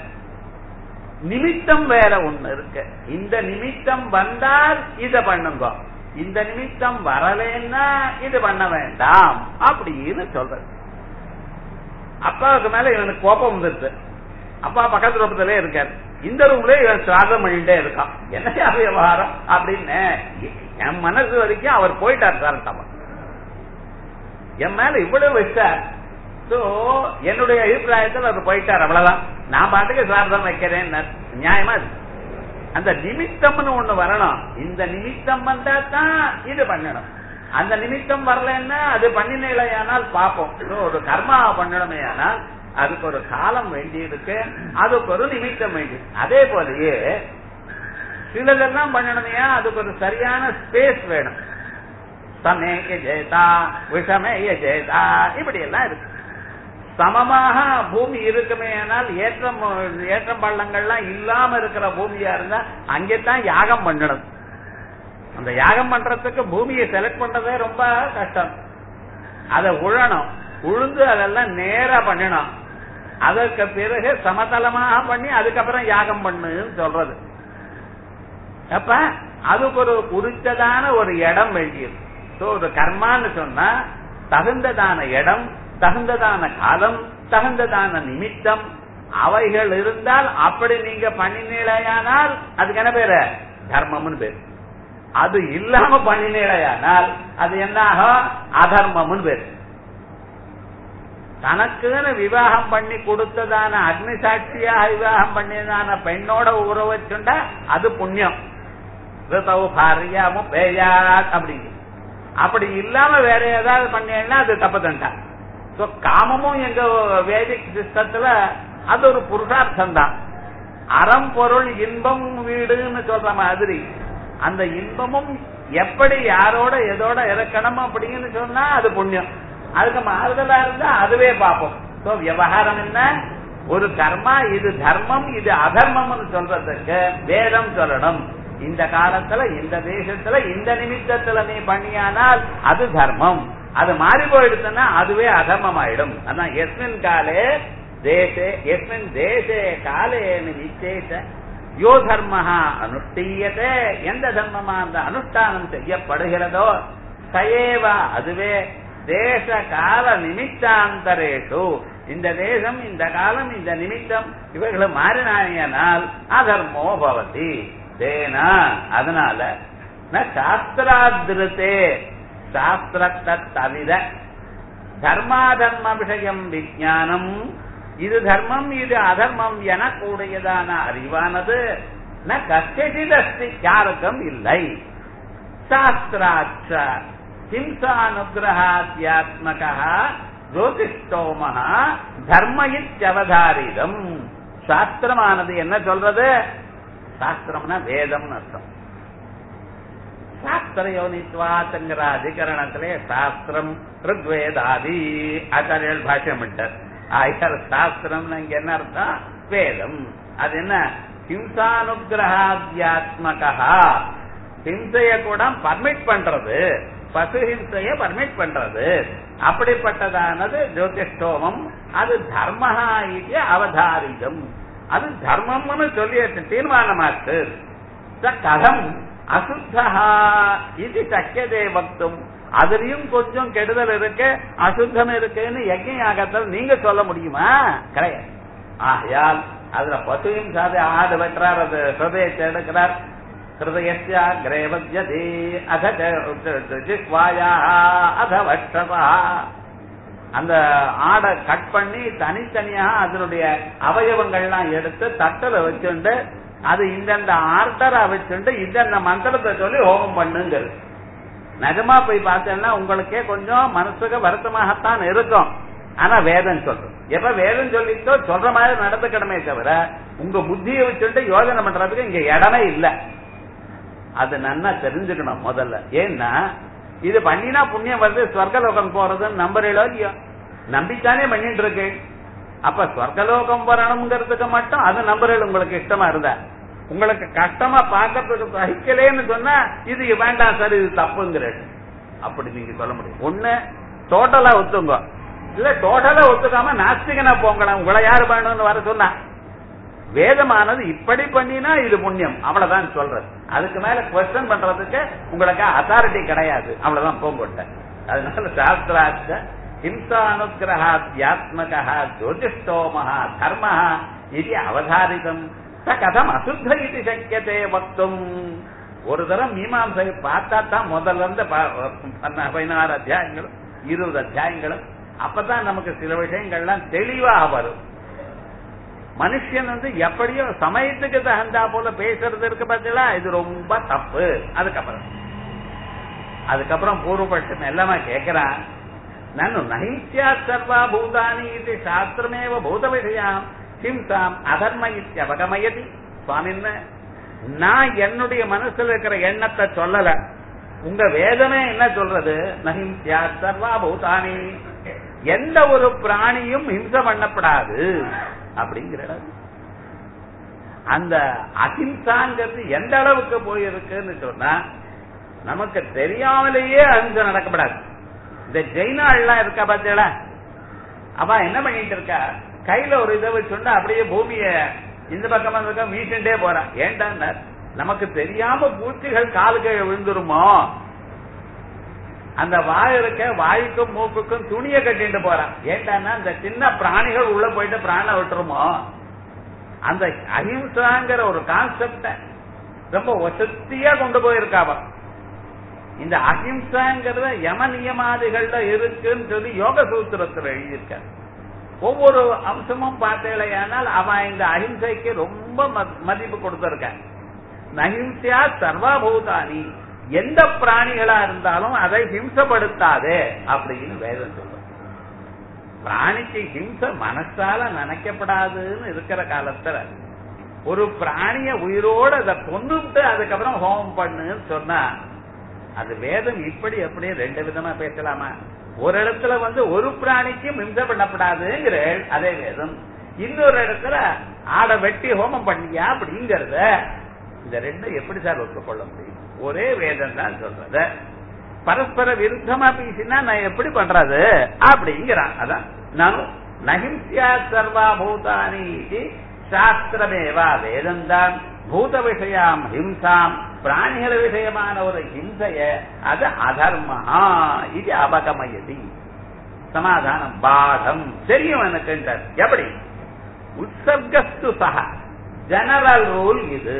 நிமித்தம் வேற ஒண்ணு இருக்கு இந்த நிமித்தம் வந்தால் இத பண்ணுங்க இந்த நிமித்தம் வரலன்னா இது பண்ண வேண்டாம் அப்படின்னு சொல்றது அப்பாவுக்கு மேல இவனுக்கு கோபம் வந்துருச்சு அப்பா பக்கத்து ரூபத்திலே இருக்காரு இந்த ரூம்ல இவன் சிராதம் பண்ணிட்டே இருக்கான் என்ன விவகாரம் அப்படின்னு என் மனசு வரைக்கும் அவர் போயிட்டார் சார் என் மேல இவ்வளவு வச்சார் சோ என்னுடைய அபிப்பிராயத்தில் அவர் போயிட்டார் அவ்வளவுதான் நான் பாட்டுக்கு சிராதம் வைக்கிறேன் நியாயமா இருக்கு அந்த நிமித்தம்னு ஒண்ணு வரணும் இந்த நிமித்தம் வந்தா தான் இது பண்ணணும் அந்த நிமித்தம் வரலன்னா அது பண்ணினேலையானால் பார்ப்போம் ஒரு கர்மா பண்ணணுமே ஆனால் அதுக்கு ஒரு காலம் வேண்டி இருக்கு அதுக்கு ஒரு நிமித்தம் வேண்டி அதே போலயே சிலதெல்லாம் பண்ணணுமையா அதுக்கு ஒரு சரியான ஸ்பேஸ் வேணும் சமேய ஜெயதா விஷமேய ஜெயதா இப்படி எல்லாம் இருக்கு சமமாக பூமி இருக்குமே ஆனால் ஏற்றம் ஏற்றம் பள்ளங்கள்லாம் இல்லாம இருக்கிற பூமியா இருந்தா அங்கேதான் யாகம் பண்ணணும் அந்த யாகம் பண்றதுக்கு பூமியை செலக்ட் பண்றதே ரொம்ப கஷ்டம் அதை உழணும் உழுந்து அதெல்லாம் நேரா பண்ணணும் அதற்கு பிறகு சமதளமாக பண்ணி அதுக்கப்புறம் யாகம் பண்ணுன்னு சொல்றது அப்ப அதுக்கு ஒரு குறித்ததான ஒரு இடம் வேண்டியது சோ ஒரு கர்மான்னு சொன்னா தகுந்ததான இடம் தகுந்ததான காலம் தகுந்ததான நிமித்தம் அவைகள் இருந்தால் அப்படி நீங்க பண்ணினீழையானால் அதுக்கு என்ன பேரு தர்மம்னு பேரு அது இல்லாம பண்ணினீழையானால் அது என்ன ஆகும் அதர்மம்னு பேரு தனக்குன்னு விவாகம் பண்ணி கொடுத்ததான அக்னி சாட்சியாக விவாகம் பண்ணியதான பெண்ணோட உறவு வச்சுண்டா அது புண்ணியம் ரிதவு பாரியாமும் பேயாத் அப்படிங்க அப்படி இல்லாம வேற ஏதாவது பண்ணீங்கன்னா அது தப்பு தண்டா சோ காமமும் எங்க வேதிக் சிஸ்டத்துல அது ஒரு புருஷார்த்தம் தான் அறம் பொருள் இன்பம் வீடுன்னு சொல்ற மாதிரி அந்த இன்பமும் எப்படி யாரோட எதோட இறக்கணும் அப்படின்னு சொன்னா அது புண்ணியம் அதுக்கு மாறுதலா இருந்தா அதுவே பார்ப்போம் சோ விவகாரம் என்ன ஒரு கர்மா இது தர்மம் இது அதர்மம்னு சொல்றதுக்கு வேதம் சொல்லணும் இந்த காலத்துல இந்த தேசத்துல இந்த நிமித்தத்துல நீ பண்ணியானால் அது தர்மம் அது மாறி போயிடுச்சுன்னா அதுவே அதர்மம் ஆயிடும் அதான் எஸ்மின் காலே தேசே எஸ்மின் தேசே காலே நிச்சேச யோ தர்மஹா அனுஷ்டீயத்தே எந்த தர்மமா அந்த அனுஷ்டானம் செய்யப்படுகிறதோ சயேவா அதுவே தேச கால நிமித்தாந்தரேஷு இந்த தேசம் இந்த காலம் இந்த நிமித்தம் இவைகளும் மாறினாயனால் அதர்மோ பவதி தேனா அதனால ந சாஸ்திராதிருத்தே சாஸ்திரத்தை தவிர தர்மாதர்ம விஷயம் விஜானம் இது தர்மம் இது அதர்மம் என கூடியதான அறிவானது ந கஷ்டிதஸ்தி யாருக்கும் இல்லை சாஸ்திராட்ச ஹிம்சானுகிரகாத்யாத்மக ஜோதிஷ்டோம தர்ம இத்தியவதாரிதம் சாஸ்திரமானது என்ன சொல்றது சாஸ்திரம்னா வேதம்னு அர்த்தம் சாஸ்திர யோனித்வாத்துங்கிற அதிகரணத்திலே சாஸ்திரம் ருக்வேதாதி ஆச்சாரியர்கள் பாஷ்யம் விட்டார் ஆய்யார் சாஸ்திரம்னு இங்க என்ன அர்த்தம் வேதம் அது என்ன ஹிம்சானுகிரகாத்யாத்மகா ஹிம்சைய கூட பர்மிட் பண்றது பசு ஹிம்சைய பர்மிட் பண்றது அப்படிப்பட்டதானது ஜோதிஷ்டோமம் அது தர்மஹா இது அவதாரிதம் அது தர்மம்னு சொல்லி தீர்மானமாச்சு கதம் அசுத்தா இது சக்கியதே வக்தும் அதுலயும் கொஞ்சம் கெடுதல் இருக்கு அசுத்தம் இருக்குன்னு யஜ்ய யாகத்தில் நீங்க சொல்ல முடியுமா கிடையாது ஆகையால் அதுல பசுவும் சாதி ஆடு வெட்டுறார் அது ஹிருதயத்தை எடுக்கிறார் ஹிருதயஸ்யாகிரே வத்யதே அத ஜிஹ்வாயா அத வட்சதா அந்த ஆடை கட் பண்ணி தனித்தனியா அதனுடைய அவயவங்கள்லாம் எடுத்து தட்டல வச்சுண்டு அது இந்தந்த ஆர்டரா வச்சுண்டு இந்தந்த மந்திரத்தை சொல்லி ஹோமம் பண்ணுங்கிறது நிஜமா போய் பார்த்தேன்னா உங்களுக்கே கொஞ்சம் மனசுக்கு வருத்தமாகத்தான் இருக்கும் ஆனா வேதம் சொல்றோம் எப்ப வேதம் சொல்லிட்டோ சொல்ற மாதிரி நடந்துக்கணுமே தவிர உங்க புத்தியை வச்சுட்டு யோஜனை பண்றதுக்கு இங்க இடமே இல்ல அது நன்னா தெரிஞ்சுக்கணும் முதல்ல ஏன்னா இது பண்ணினா புண்ணியம் வருது ஸ்வர்கலோகம் போறதுன்னு நம்புறீங்களோ இல்லையோ நம்பித்தானே பண்ணிட்டு இருக்கு அப்ப ஸ்வர்கலோகம் வரணுங்கிறதுக்கு மட்டும் அது நம்புறது உங்களுக்கு இஷ்டமா இருந்தா உங்களுக்கு கஷ்டமா பார்க்கறதுக்கு சகிக்கலேன்னு சொன்னா இது வேண்டாம் சார் இது தப்புங்கிற அப்படி நீங்க சொல்ல முடியும் ஒண்ணு டோட்டலா ஒத்துங்க இல்ல டோட்டலா ஒத்துக்காம நாஸ்திகனா போங்கலாம் உங்களை யாரு வேணும்னு வர சொன்னா வேதமானது இப்படி பண்ணினா இது புண்ணியம் அவ்வளவுதான் சொல்றது அதுக்கு மேல கொஸ்டின் பண்றதுக்கு உங்களுக்கு அத்தாரிட்டி கிடையாது அவ்வளவுதான் போங்கொட்ட அதனால சாஸ்திராச்ச ஹிம்சானுகிரகாத்யாத்மக ஜோதிஷ்டோமஹா தர்ம இது அவதாரிதம் ச கதம் அசுத்த இது சக்கியத்தை வக்தும் ஒரு தரம் மீமாசை பார்த்தா தான் முதல்ல இருந்து பதினாறு அத்தியாயங்களும் இருபது அத்தியாயங்களும் அப்பதான் நமக்கு சில விஷயங்கள்லாம் தெளிவாக வரும் மனுஷன் வந்து எப்படியோ சமயத்துக்கு தகுந்தா போல பேசுறது இருக்கு பார்த்தீங்களா இது ரொம்ப தப்பு அதுக்கப்புறம் அதுக்கப்புறம் பூர்வபட்சம் எல்லாமே கேட்கிறான் ನಾನು ನೈತ್ಯಾ ಸರ್ವಾ ಭೂತಾನಿ ಇದು ಶಾಸ್ತ್ರಮೇವ ಭೂತ விஷயாம் ஹிம்சாம் அதர்ம இத்தியவகமயதி சுவாமின்ன நான் என்னுடைய மனசுல இருக்கிற எண்ணத்தை சொல்லல உங்க வேதமே என்ன சொல்றது நஹிம்சியா சர்வா பூதானி எந்த ஒரு பிராணியும் ஹிம்சை பண்ணப்படாது அப்படிங்கிற அந்த அஹிம்சாங்கிறது எந்த அளவுக்கு போயிருக்குன்னு சொன்னா நமக்கு தெரியாமலேயே அஹிம்சை நடக்கப்படாது இந்த ஜெயினாள்லாம் இருக்கா பாத்தீங்களா அவ என்ன பண்ணிட்டு இருக்கா கையில ஒரு இதை வச்சுண்டா அப்படியே பூமிய இந்த பக்கமா இந்த பக்கம் வீட்டுண்டே போறான் ஏன்டா நமக்கு தெரியாம பூச்சிகள் காலுக்கு விழுந்துருமோ அந்த வாய் இருக்க வாய்க்கும் மூக்குக்கும் துணியை கட்டிட்டு போறான் ஏன்டான்னா இந்த சின்ன பிராணிகள் உள்ள போயிட்டு பிராண விட்டுருமோ அந்த அஹிம்சாங்கிற ஒரு கான்செப்ட ரொம்ப வசத்தியா கொண்டு போயிருக்காவ இந்த அஹிம்சாங்கிறத யம நியமாதிகள்ல இருக்குன்னு சொல்லி யோக சூத்திரத்தில் எழுதியிருக்க ஒவ்வொரு அம்சமும் பார்த்தேலையானால் அவன் இந்த அஹிம்சைக்கு ரொம்ப மதிப்பு கொடுத்திருக்க நஹிம்சையா சர்வாபூதானி எந்த பிராணிகளா இருந்தாலும் அதை ஹிம்சப்படுத்தாதே அப்படின்னு வேதம் சொல்ற பிராணிக்கு ஹிம்சை மனசால நினைக்கப்படாதுன்னு இருக்கிற காலத்துல ஒரு பிராணிய உயிரோட அதை கொண்டுட்டு அதுக்கப்புறம் ஹோமம் பண்ணுன்னு சொன்னா அது வேதம் இப்படி அப்படியே ரெண்டு விதமா பேசலாமா ஒரு இடத்துல வந்து ஒரு பிராணிக்கும் ஹிம்சை பண்ணப்படாதுங்கிற அதே வேதம் இன்னொரு இடத்துல ஆடை வெட்டி ஹோமம் பண்ணியா அப்படிங்கறத இந்த ரெண்டும் எப்படி சார் ஒத்துக்கொள்ள முடியும் ஒரே வேதம் தான் சொல்றது பரஸ்பர விருத்தமா பேசினா நான் எப்படி பண்றது அப்படிங்கிறான் அதான் நானும் நகிம்சியா சர்வா பூதானி சாஸ்திரமேவா வேதம் தான் பூத விஷயாம் ஹிம்சாம் பிராணிகள விஷயமான ஒரு ஹிம்சைய அது அதர்மஹா இது அபகமயதி சமாதானம் பாடம் தெரியும் எனக்கு எப்படி உற்சர்கஸ்து சக ஜெனரல் ரூல் இது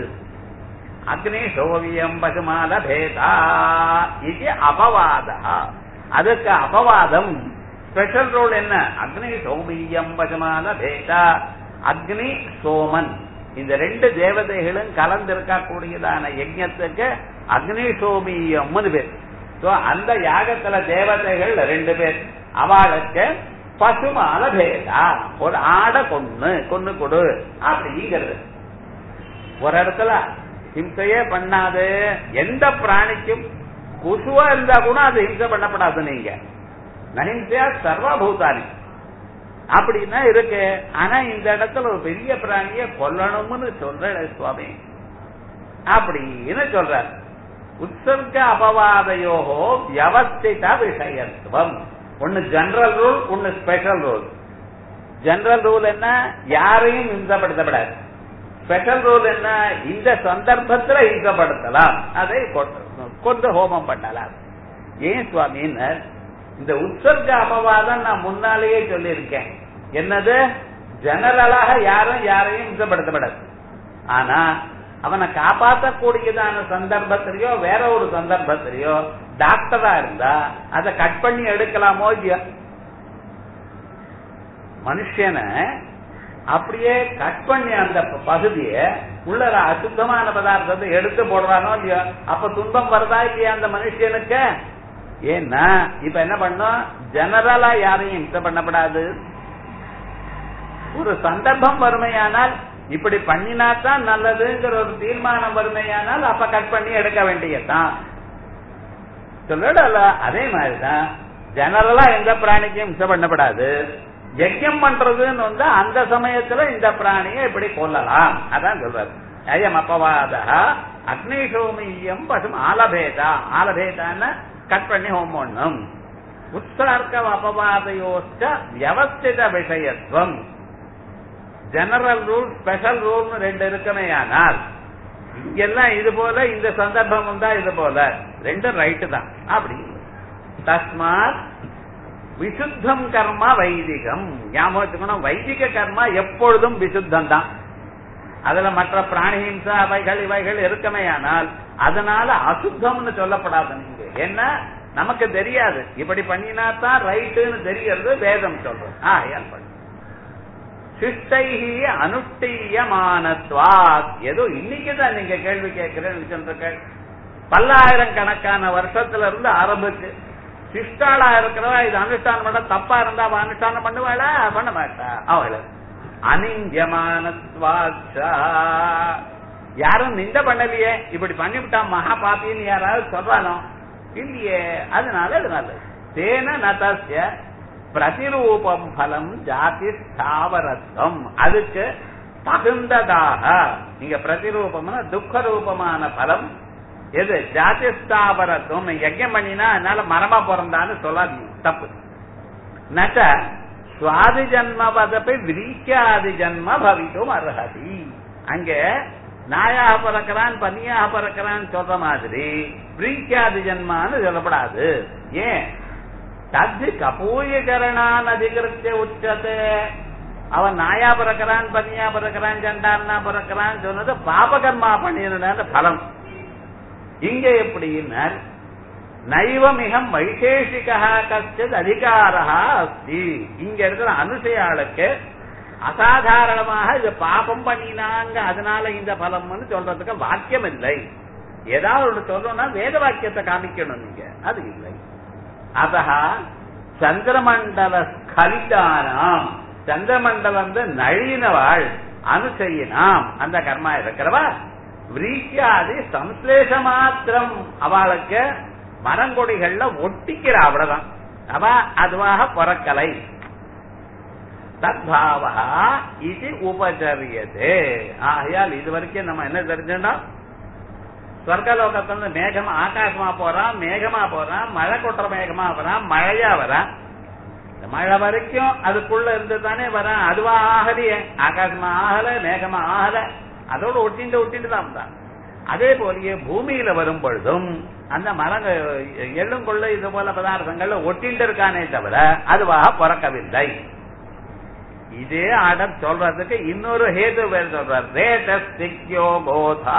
அக்னேஷோவியம் பசுமால பேதா இது அபவாத அதுக்கு அபவாதம் ஸ்பெஷல் ரூல் என்ன அக்னி சோமியம் பசுமால பேதா அக்னி சோமன் இந்த ரெண்டு தேவதைகளும் கலந்திருக்க கூடியதான யஜ்யத்துக்கு அக்னி சோமியம்னு பேர் சோ அந்த யாகத்துல தேவதைகள் ரெண்டு பேர் அவளுக்கு பசுமால பேதா ஒரு ஆடை கொன்னு கொன்னு கொடு அப்படிங்கிறது ஒரு இடத்துல ஹிம்சையே பண்ணாது எந்த பிராணிக்கும் குசுவா இருந்தா கூட அது ஹிம்சை பண்ணப்படாது நீங்க நஹிம்சையா சர்வபூதானி அப்படின்னா இருக்கு ஆனா இந்த இடத்துல ஒரு பெரிய பிராணிய கொல்லணும்னு சொல்ற சுவாமி அப்படின்னு சொல்றார் உற்சர்க அபவாதையோகோ வியவஸ்தித விஷயத்துவம் ஒன்னு ஜெனரல் ரூல் ஒன்னு ஸ்பெஷல் ரூல் ஜெனரல் ரூல் என்ன யாரையும் இம்சப்படுத்தப்படாது ஸ்பெஷல் ரூல் என்ன இந்த சந்தர்ப்பத்துல இம்சப்படுத்தலாம் அதை கொண்டு ஹோமம் பண்ணலாம் ஏன் சுவாமின்னு இந்த உற்சர்க அபவாதம் நான் முன்னாலேயே சொல்லியிருக்கேன் என்னது ஜெனரலாக யாரும் யாரையும் இம்சப்படுத்தப்படாது ஆனா அவனை காப்பாற்றக்கூடியதான சந்தர்ப்பத்திலேயோ வேற ஒரு சந்தர்ப்பத்திலேயோ டாக்டரா இருந்தா அதை கட் பண்ணி எடுக்கலாமோ இல்லையா மனுஷனை அப்படியே கட் பண்ணி அந்த பகுதியை உள்ள அசுத்தமான பதார்த்தத்தை எடுத்து போடுறானோ இல்லையோ அப்ப துன்பம் வருதா இல்லையா அந்த மனுஷனுக்கு ஏன்னா இப்ப என்ன பண்ணோம் ஜெனரலா யாரையும் இம்சை பண்ணப்படாது ஒரு சந்தர்ப்பம் வறுமையானால் இப்படி பண்ணினாத்தான் நல்லதுங்கிற ஒரு தீர்மானம் வறுமையானால் அப்ப கட் பண்ணி எடுக்க வேண்டியதுதான் சொல்லல அதே மாதிரிதான் ஜெனரலா எந்த பிராணிக்கும் இம்சை பண்ணப்படாது யஜ்யம் பண்றதுன்னு வந்து அந்த சமயத்துல இந்த பிராணியை இப்படி கொல்லலாம் அதான் சொல்றாரு அயம் அப்பவாத அக்னிஷோமியம் பசும் ஆலபேதா ஆலபேதான்னு கட் பண்ணி ஹோமோன்னும் உத்சார்க்க அபவாதையோச்ச வியவஸ்தித விஷயத்துவம் ஜெனரல் ரூல் ஸ்பெஷல் ரூல்னு ரெண்டு இருக்குமே ஆனால் இங்கெல்லாம் இது போல இந்த சந்தர்ப்பம் வந்தா இது போல ரெண்டும் ரைட்டு தான் அப்படி தஸ்மாத் விசுத்தம் கர்மா வைதிகம் ஞாபகம் வச்சுக்கணும் வைதிக கர்மா எப்பொழுதும் விசுத்தம் தான் அதுல மற்ற பிராணி ஹிம்சா அவைகள் இவைகள் இருக்குமே ஆனால் அதனால அசுத்தம்னு சொல்லப்படாது நீங்க ஏன்னா நமக்கு தெரியாது இப்படி பண்ணினா தான் ரைட்டுன்னு தெரியறது வேதம் சொல்றது ஆகையால் பண்ணு சிஷ்டைஹி அனுஷ்டீயமானத்வாத் ஏதோ இன்னைக்கு தான் நீங்க கேள்வி கேட்கிறேன்னு சொல்றீங்க பல்லாயிரம் கணக்கான வருஷத்துல இருந்து ஆரம்பிச்சு சிஷ்டாளா இருக்கிறவா இது அனுஷ்டானம் பண்ண தப்பா இருந்தா அவ அனுஷ்டானம் பண்ணுவாளா பண்ண மாட்டா அவள அனிஞ்சமானத்வாச்சா யாரும் நிந்த பண்ணலையே இப்படி பண்ணிவிட்டான் மகா பாப்பின்னு யாராவது சொல்றானோ இல்லையே அதனால அது நல்லது தேன நதஸ்ய பிரதிரூபம் பலம் ஜாதி ஸ்தாவரத்துவம் அதுக்கு தகுந்ததாக நீங்க பிரதிரூபம்னா துக்க ரூபமான பலம் எது ஜாதி ஸ்தாவரத்துவம் யஜ்யம் பண்ணினா அதனால மரமா பிறந்தான்னு சொல்லாதீங்க தப்பு நச்ச சுவாதி ஜன்மவதப்பை விரீக்காதி ஜன்ம பவித்தும் அர்ஹதி அங்க நாயாக பிறக்கிறான் பனியாக பிறக்கிறான் சொல்ற மாதிரி விரீக்காதி ஜன்மான்னு சொல்லப்படாது ஏன் தத்து கபூயகரணான் அதிகரிச்ச உச்சத்தை அவன் நாயா பிறக்கிறான் பனியா பிறக்கிறான் சண்டான்னா பிறக்கிறான் சொன்னது பாபகர்மா பண்ணிருந்த பலம் இங்க எப்படின்னா நைவமிகம் வைசேஷிகா கஷ்டத் அதிகாரா அஸ்தி இங்க இருக்கிற அனுசையாளுக்கு அசாதாரணமாக இது பாபம் பண்ணினாங்க அதனால இந்த பலம்னு சொல்றதுக்கு வாக்கியம் இல்லை ஏதாவது ஒன்று சொல்லணும்னா வேத வாக்கியத்தை காமிக்கணும் நீங்க அது இல்லை அத சந்திரமண்டல ஸ்கலிதானாம் சந்திரமண்டலம் வந்து நழினவாள் அனுசையினாம் அந்த கர்மா இருக்கிறவா விரீக்கியாதி சம்ஸ்லேஷ மாத்திரம் அவளுக்கு மரங்கொடிகள்ல ஒட்டிக்கிற அவ்வளவுதான் அவ அதுவாக பிறக்கலை தத்பாவா இது உபச்சரியது ஆகையால் இது வரைக்கும் நம்ம என்ன தெரிஞ்சோம்னா சொர்க்கலோகத்துல மேகமா ஆகாசமா போறான் மேகமா போறான் மழை கொட்டுற மேகமா வரான் மழையா வரான் இந்த மழை வரைக்கும் அதுக்குள்ள இருந்து தானே வரான் அதுவா ஆகலையே ஆகாசமா ஆகல மேகமா ஆகல அதோட ஒட்டிண்டு ஒட்டிட்டு தான் வந்தான் அதே போலயே பூமியில வரும் பொழுதும் அந்த மரங்க எள்ளும் கொள்ள இது போல பதார்த்தங்கள்ல ஒட்டிண்டு இருக்கானே தவிர அதுவாக பிறக்கவில்லை இதே ஆர்டர் சொல்றதுக்கு இன்னொரு ஹேது பேர் சொல்றார் ரேட்டஸ்திக்யோ போதா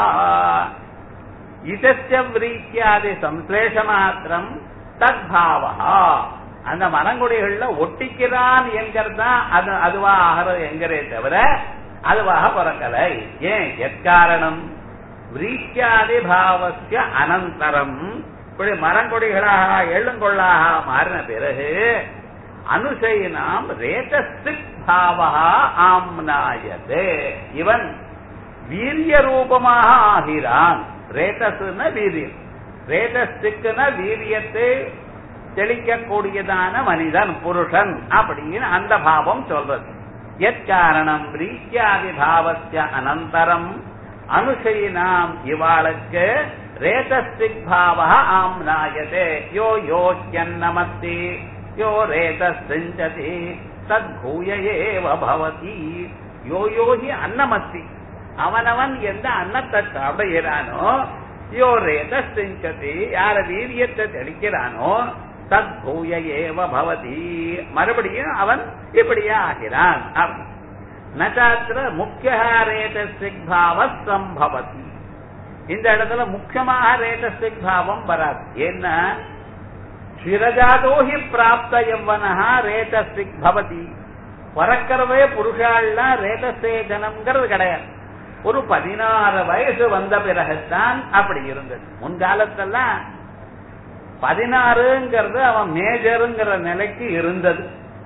இதச்சவ்ரீக்கியாதி சம்ஸ்லேஷ மாத்திரம் தத்பாவா அந்த மரங்குடிகள்ல ஒட்டிக்கிறான் என்கிறதான் அது அதுவா ஆகிறது என்கிறே தவிர அதுவாக பிறக்கலை ஏன் எக்காரணம் விரீக்கியாதி பாவசிய அனந்தரம் இப்படி மரங்கொடிகளாக எழுங்கொள்ளாக மாறின பிறகு அனுசையினாம் ரேதஸ்திக் பாவா ஆம்னாயதே இவன் வீரிய ரூபமாக ஆகிறான் ரேதஸ்னா வீரியம் ரேதஸ்திக்குனா வீரியத்தை தெளிக்கக்கூடியதான மனிதன் புருஷன் அப்படின்னு அந்த பாவம் சொல்றது எக்காரணம் ரீக்கியாதி பாவசிய அனந்தரம் அனுசையினாம் இவாளுக்கு ரேதஸ்திக் பாவ ஆம்னாயதே யோ யோக்கியன்னமத்தி யோ ரேதஸ்திஞ்சதி தத்பூய ஏவ பவதி யோ யோகி அன்னமத்தி அவனவன் எந்த அன்னத்தை சாப்பிடுகிறானோ யோ ரேதஸ்திஞ்சதி யார வீரியத்தை தெளிக்கிறானோ தத்பூய ஏவ பவதி மறுபடியும் அவன் இப்படியே ஆகிறான் நச்சாத்திர முக்கிய ரேதஸ்திக் பாவ சம்பவதி இந்த இடத்துல முக்கியமாக ரேட்டஸ்டிக் பாவம் வராது ஏன்னா சிரஜாதோஹி பிராப்த எவ்வனஹா ரேட்டஸ்டிக் பவதி பிறக்கிறவே புருஷாள்னா ரேட்டஸ்தேஜனம்ங்கிறது கிடையாது ஒரு பதினாறு வயசு வந்த பிறகுதான் அப்படி இருந்தது முன்காலத்தெல்லாம் பதினாறுங்கிறது அவன் மேஜருங்கிற நிலைக்கு இருந்தது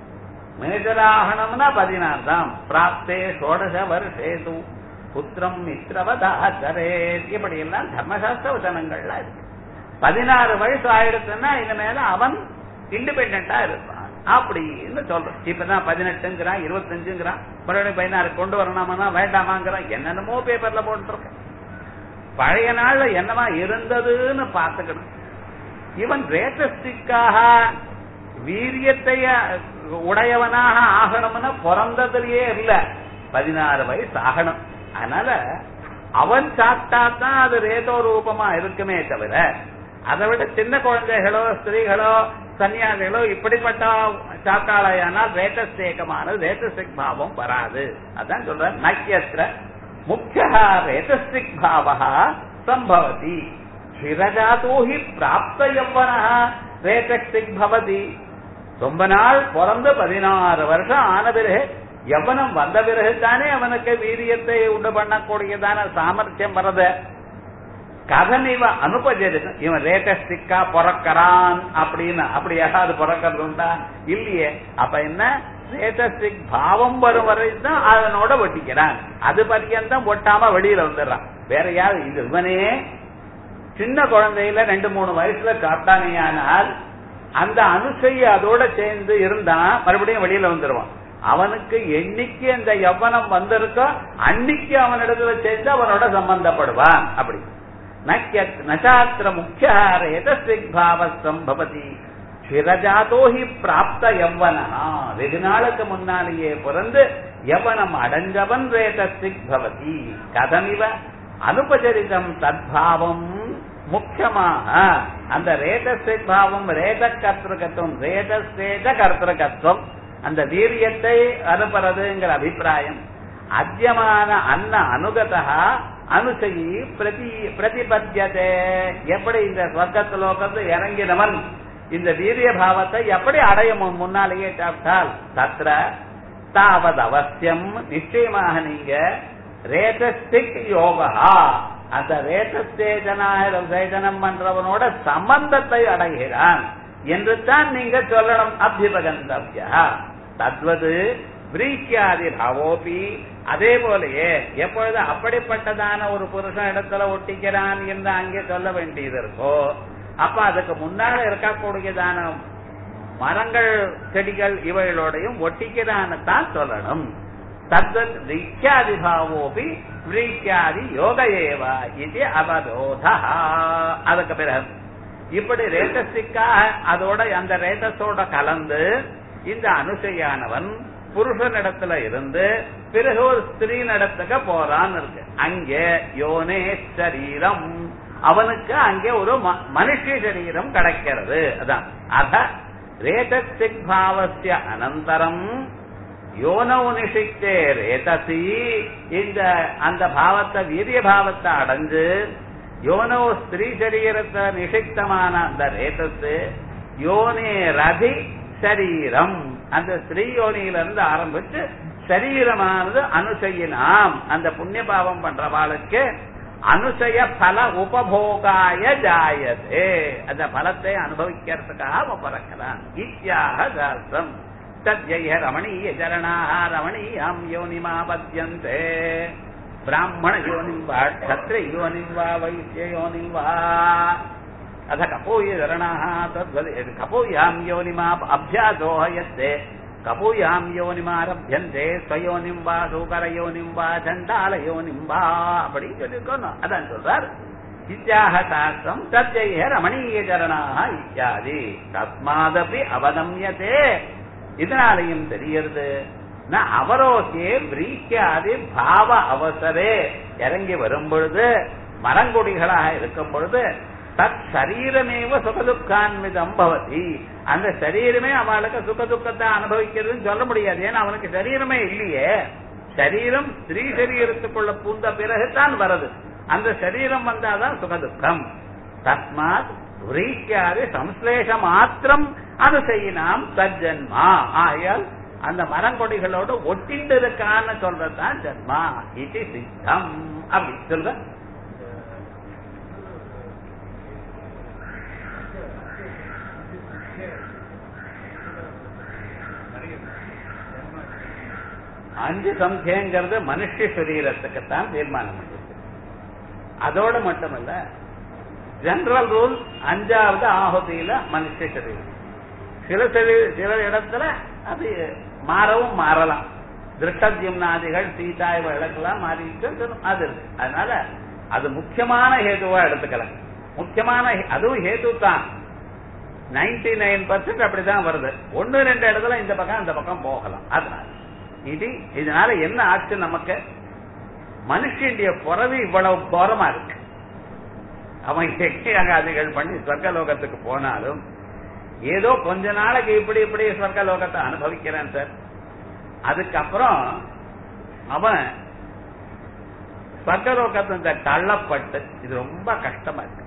மேஜர் ஆகணும்னா பதினாறு தான் பிராப்தே சோடச வருஷேது புத்திரம் மித்ரவதாச்சரே இப்படி எல்லாம் தர்மசாஸ்திர வச்சனங்கள்லாம் இருக்கு பதினாறு வயசு ஆயிடுச்சுன்னா இனிமேல அவன் இண்டிபெண்டா இருப்பான் அப்படின்னு சொல்றான் இப்பதான் பதினெட்டுங்கிறான் இருபத்தஞ்சுங்கிறான் மறுபடியும் பதினாறு கொண்டு வரணுமானா வேண்டாமாங்கிறான் என்னென்னமோ பேப்பர்ல போட்டுருக்கேன் பழைய நாள்ல என்னமா இருந்ததுன்னு பார்த்துக்கணும் இவன் ரேட்டஸ்டிக்காக வீரியத்தை உடையவனாக ஆகணும்னு பிறந்ததுலயே இல்ல பதினாறு வயசு ஆகணும் அதனால அவன் சாப்பிட்டா தான் அது ரேதோ ரூபமா இருக்குமே தவிர அதை விட சின்ன குழந்தைகளோ ஸ்திரீகளோ சன்னியாசிகளோ இப்படிப்பட்ட சாக்காளையானால் ரேட்டஸ்தேகமான ரேட்டஸ்டிக் பாவம் வராது அதான் சொல்ற நக்கியத்திர முக்கிய ரேட்டஸ்டிக் பாவா சம்பவதி சிரஜாதோ ஹி பிராப்த யவ்வன ரேட்டஸ்டிக் பவதி ரொம்ப நாள் பிறந்து பதினாறு வருஷம் ஆன பிறகு எவனம் வந்த பிறகுதானே அவனுக்கு வீரியத்தை உண்டு பண்ணக்கூடியதான சாமர்த்தியம் வரது கதன் இவன் அனுபஜரிக்கும் இவன் ரேட்டஸ்டிக்கா பிறக்கிறான் அப்படின்னு அப்படி யாராவது பிறக்கிறது உண்டா இல்லையே அப்ப என்ன ரேட்டஸ்டிக் பாவம் வரும் வரை தான் அதனோட ஒட்டிக்கிறான் அது பரியந்தம் ஒட்டாம வெளியில வந்துடுறான் வேற யாரு இது இவனே சின்ன குழந்தையில ரெண்டு மூணு வயசுல காட்டானேயானால் அந்த அனுசையை அதோட சேர்ந்து இருந்தா மறுபடியும் வெளியில வந்துருவான் அவனுக்கு என்னைக்கு அந்த யவனம் வந்திருக்கோ அன்னைக்கு அவனிடத்துல சேர்ந்து அவனோட சம்பந்தப்படுவான் அப்படி நசாத்திர முக்கிய ரேதஸ்விக் பாவ சம்பவதி சிரஜாதோஹி பிராப்த யவ்வனா வெகு நாளுக்கு முன்னாலேயே பிறந்து யவனம் அடைஞ்சவன் ரேதஸ்விக் பவதி கதமிவ அனுபச்சரிதம் தத்பாவம் முக்கியமாக அந்த ரேதஸ்விக் பாவம் ரேத கர்த்தகத்துவம் ரேதஸ்தேஜ கர்த்தகத்துவம் அந்த வீரியத்தை அனுப்புறதுங்கிற அபிப்பிராயம் அத்தியமான அன்ன அனுகதா அனுசயி பிரதி பிரதிபத்தியதே எப்படி இந்த ஸ்வர்க்கத்து லோகத்து இறங்கினவன் இந்த வீரிய பாவத்தை எப்படி அடையும் முன்னாலேயே சாப்பிட்டால் தத்ர தாவது அவசியம் நிச்சயமாக நீங்க ரேதஸ்டிக் யோகா அந்த ரேதஸ்தேஜனாக சேதனம் பண்றவனோட சம்பந்தத்தை அடைகிறான் என்று தான் நீங்க சொல்லணும் அபிபகந்தவ்யா தத்வது விரீக்கியாதி பாவோபி அதே போலயே எப்பொழுது அப்படிப்பட்டதான ஒரு புருஷன் இடத்துல ஒட்டிக்கிறான் என்று அங்கே சொல்ல வேண்டியது இருக்கோ அப்ப அதுக்கு முன்னால இருக்கக்கூடியதான மரங்கள் செடிகள் இவைகளோடையும் ஒட்டிக்கிறான்னு தான் சொல்லணும் தத்வத் விரிக்கியாதி பாவோபி விரீக்கியாதி யோக ஏவா இது அவரோதா அதுக்கு பிறகு இப்படி ரேட்டஸிக்காக அதோட அந்த ரேட்டஸோட கலந்து இந்த அனுசையானவன் புருஷனிடத்துல இருந்து பிறகு ஒரு ஸ்திரீ நடத்துக்க போறான்னு இருக்கு அங்கே யோனே சரீரம் அவனுக்கு அங்கே ஒரு மனுஷ சரீரம் கிடைக்கிறது அதான் அத ரேதசிக் பாவசிய அனந்தரம் யோனவு நிஷித்தே ரேதசி இந்த அந்த பாவத்தை வீரிய பாவத்தை அடைஞ்சு யோனோ ஸ்திரீ சரீரத்தை நிஷிக்தமான அந்த ரேதத்து யோனே ரதி சரீரம் அந்த ஸ்ரீ யோனியிலிருந்து ஆரம்பிச்சு சரீரமானது அனுசையினாம் அந்த புண்ணிய பாவம் பண்றவாளுக்கு அனுசய பல உபபோகாய ஜாயதே அந்த பலத்தை அனுபவிக்கிறதுக்காக அவன் பிறக்கிறான் இத்தியாக சாஸ்திரம் தத்ய ரமணீய ஜரணாக ரமணீயாம் யோனிமாபத்யந்தே பிராமண யோனிம் வா க்ஷத்ர யோனிம் வா வைசிய யோனிம் வா अथ कपूयधरणाः तद्वद् कपूयाम् योनिमा अभ्यासो यत्ते कपूयाम् योनिमारभ्यन्ते स्वयोनिम् வா சூகரயோனிம் வா சண்டாலயோனிம் வா அப்படி சொல்லிருக்கணும் அதான் சொல்றார் இத்தியாக சாஸ்திரம் தத்ய ரமணீய சரணாக இத்தியாதி தஸ்மாதபி அவதமியதே இதனாலையும் தெரியறது ந அவரோக்கே விரீக்கியாதி பாவ அவசரே இறங்கி வரும் பொழுது மரங்கொடிகளாக இருக்கும் பொழுது தத் சரீரமேவ சுகதுக்கான்விதம் பவதி அந்த சரீரமே அவளுக்கு சுகதுக்கத்தை அனுபவிக்கிறதுன்னு சொல்ல முடியாது ஏன்னா அவனுக்கு சரீரமே இல்லையே சரீரம் ஸ்திரீ சரீரத்துக்குள்ள பூந்த பிறகுதான் வருது அந்த சரீரம் வந்தாதான் சுகதுக்கம் தஸ்மாத் விரீக்கியாதி சம்ஸ்லேஷ மாத்திரம் அனுசெயினாம் தஜன்மா ஆகையால் அந்த மரங்கொடிகளோடு ஒட்டிண்டு இருக்கான்னு சொல்றதுதான் ஜன்மா இது சித்தம் அப்படி சொல்லுங்க அஞ்சு சம்சயங்கிறது மனுஷ சரீரத்துக்குத்தான் தீர்மானம் பண்ணிருக்கு அதோட மட்டுமல்ல ஜெனரல் ரூல் அஞ்சாவது ஆகுதியில மனுஷ சரீரம் சில சரி- சில இடத்துல அது மாறவும் மாறலாம் திருஷ்டத்யும்னாதிகள் சீதாய் விளக்கெல்லாம் மாறிட்டு சொல்லும். அது இருக்கு அதனால அது முக்கியமான ஹேதுவா எடுத்துக்கலாம் முக்கியமான ஹே- அதுவும் ஹேது தான் நைன்டி நைன் பர்சன்ட் அப்படிதான் வருது ஒன்னு ரெண்டு இடத்துல இந்த பக்கம் அந்த பக்கம் போகலாம் அதனால இது இதனால என்ன ஆச்சு நமக்கு மனுஷனுடைய புறவி இவ்வளவு கோரமா இருக்கு அவன் யஜ்ஞயாகாதிகள் பண்ணி சொர்க்கலோகத்துக்கு போனாலும் ஏதோ கொஞ்ச நாளைக்கு இப்படி இப்படி சொர்க்கலோகத்தை அனுபவிக்கிறான் சார் அதுக்கப்புறம் அவன் சொர்க்கலோகத்தை தள்ளப்பட்டு இது ரொம்ப கஷ்டமா இருக்கு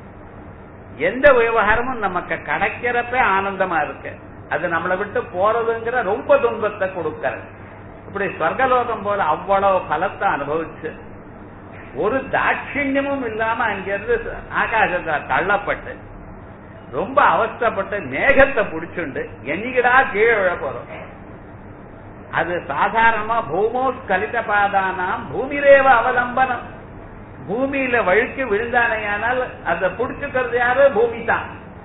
எந்த விவகாரமும் நமக்கு கிடைக்கிறப்ப ஆனந்தமா இருக்கு அது நம்மளை விட்டு போறதுங்கிற ரொம்ப துன்பத்தை கொடுக்கறது இப்படி ஸ்வர்கலோகம் போல அவ்வளவு பலத்தை அனுபவிச்சு ஒரு தாட்சிண்யமும் இல்லாம அங்கிருந்து ஆகாசத்தை தள்ளப்பட்டு ரொம்ப அவஸ்தப்பட்டு மேகத்தை புடிச்சுண்டு என்னைக்கிடா கீழே விழ போறோம் அது சாதாரணமா பூமோ ஸ்கலித பாதானாம் பூமிரேவ அவலம்பனம் பூமியில வழுக்கி விழுந்தானேயானால் அதை புடிச்சுக்கிறது யாரு பூமி தான்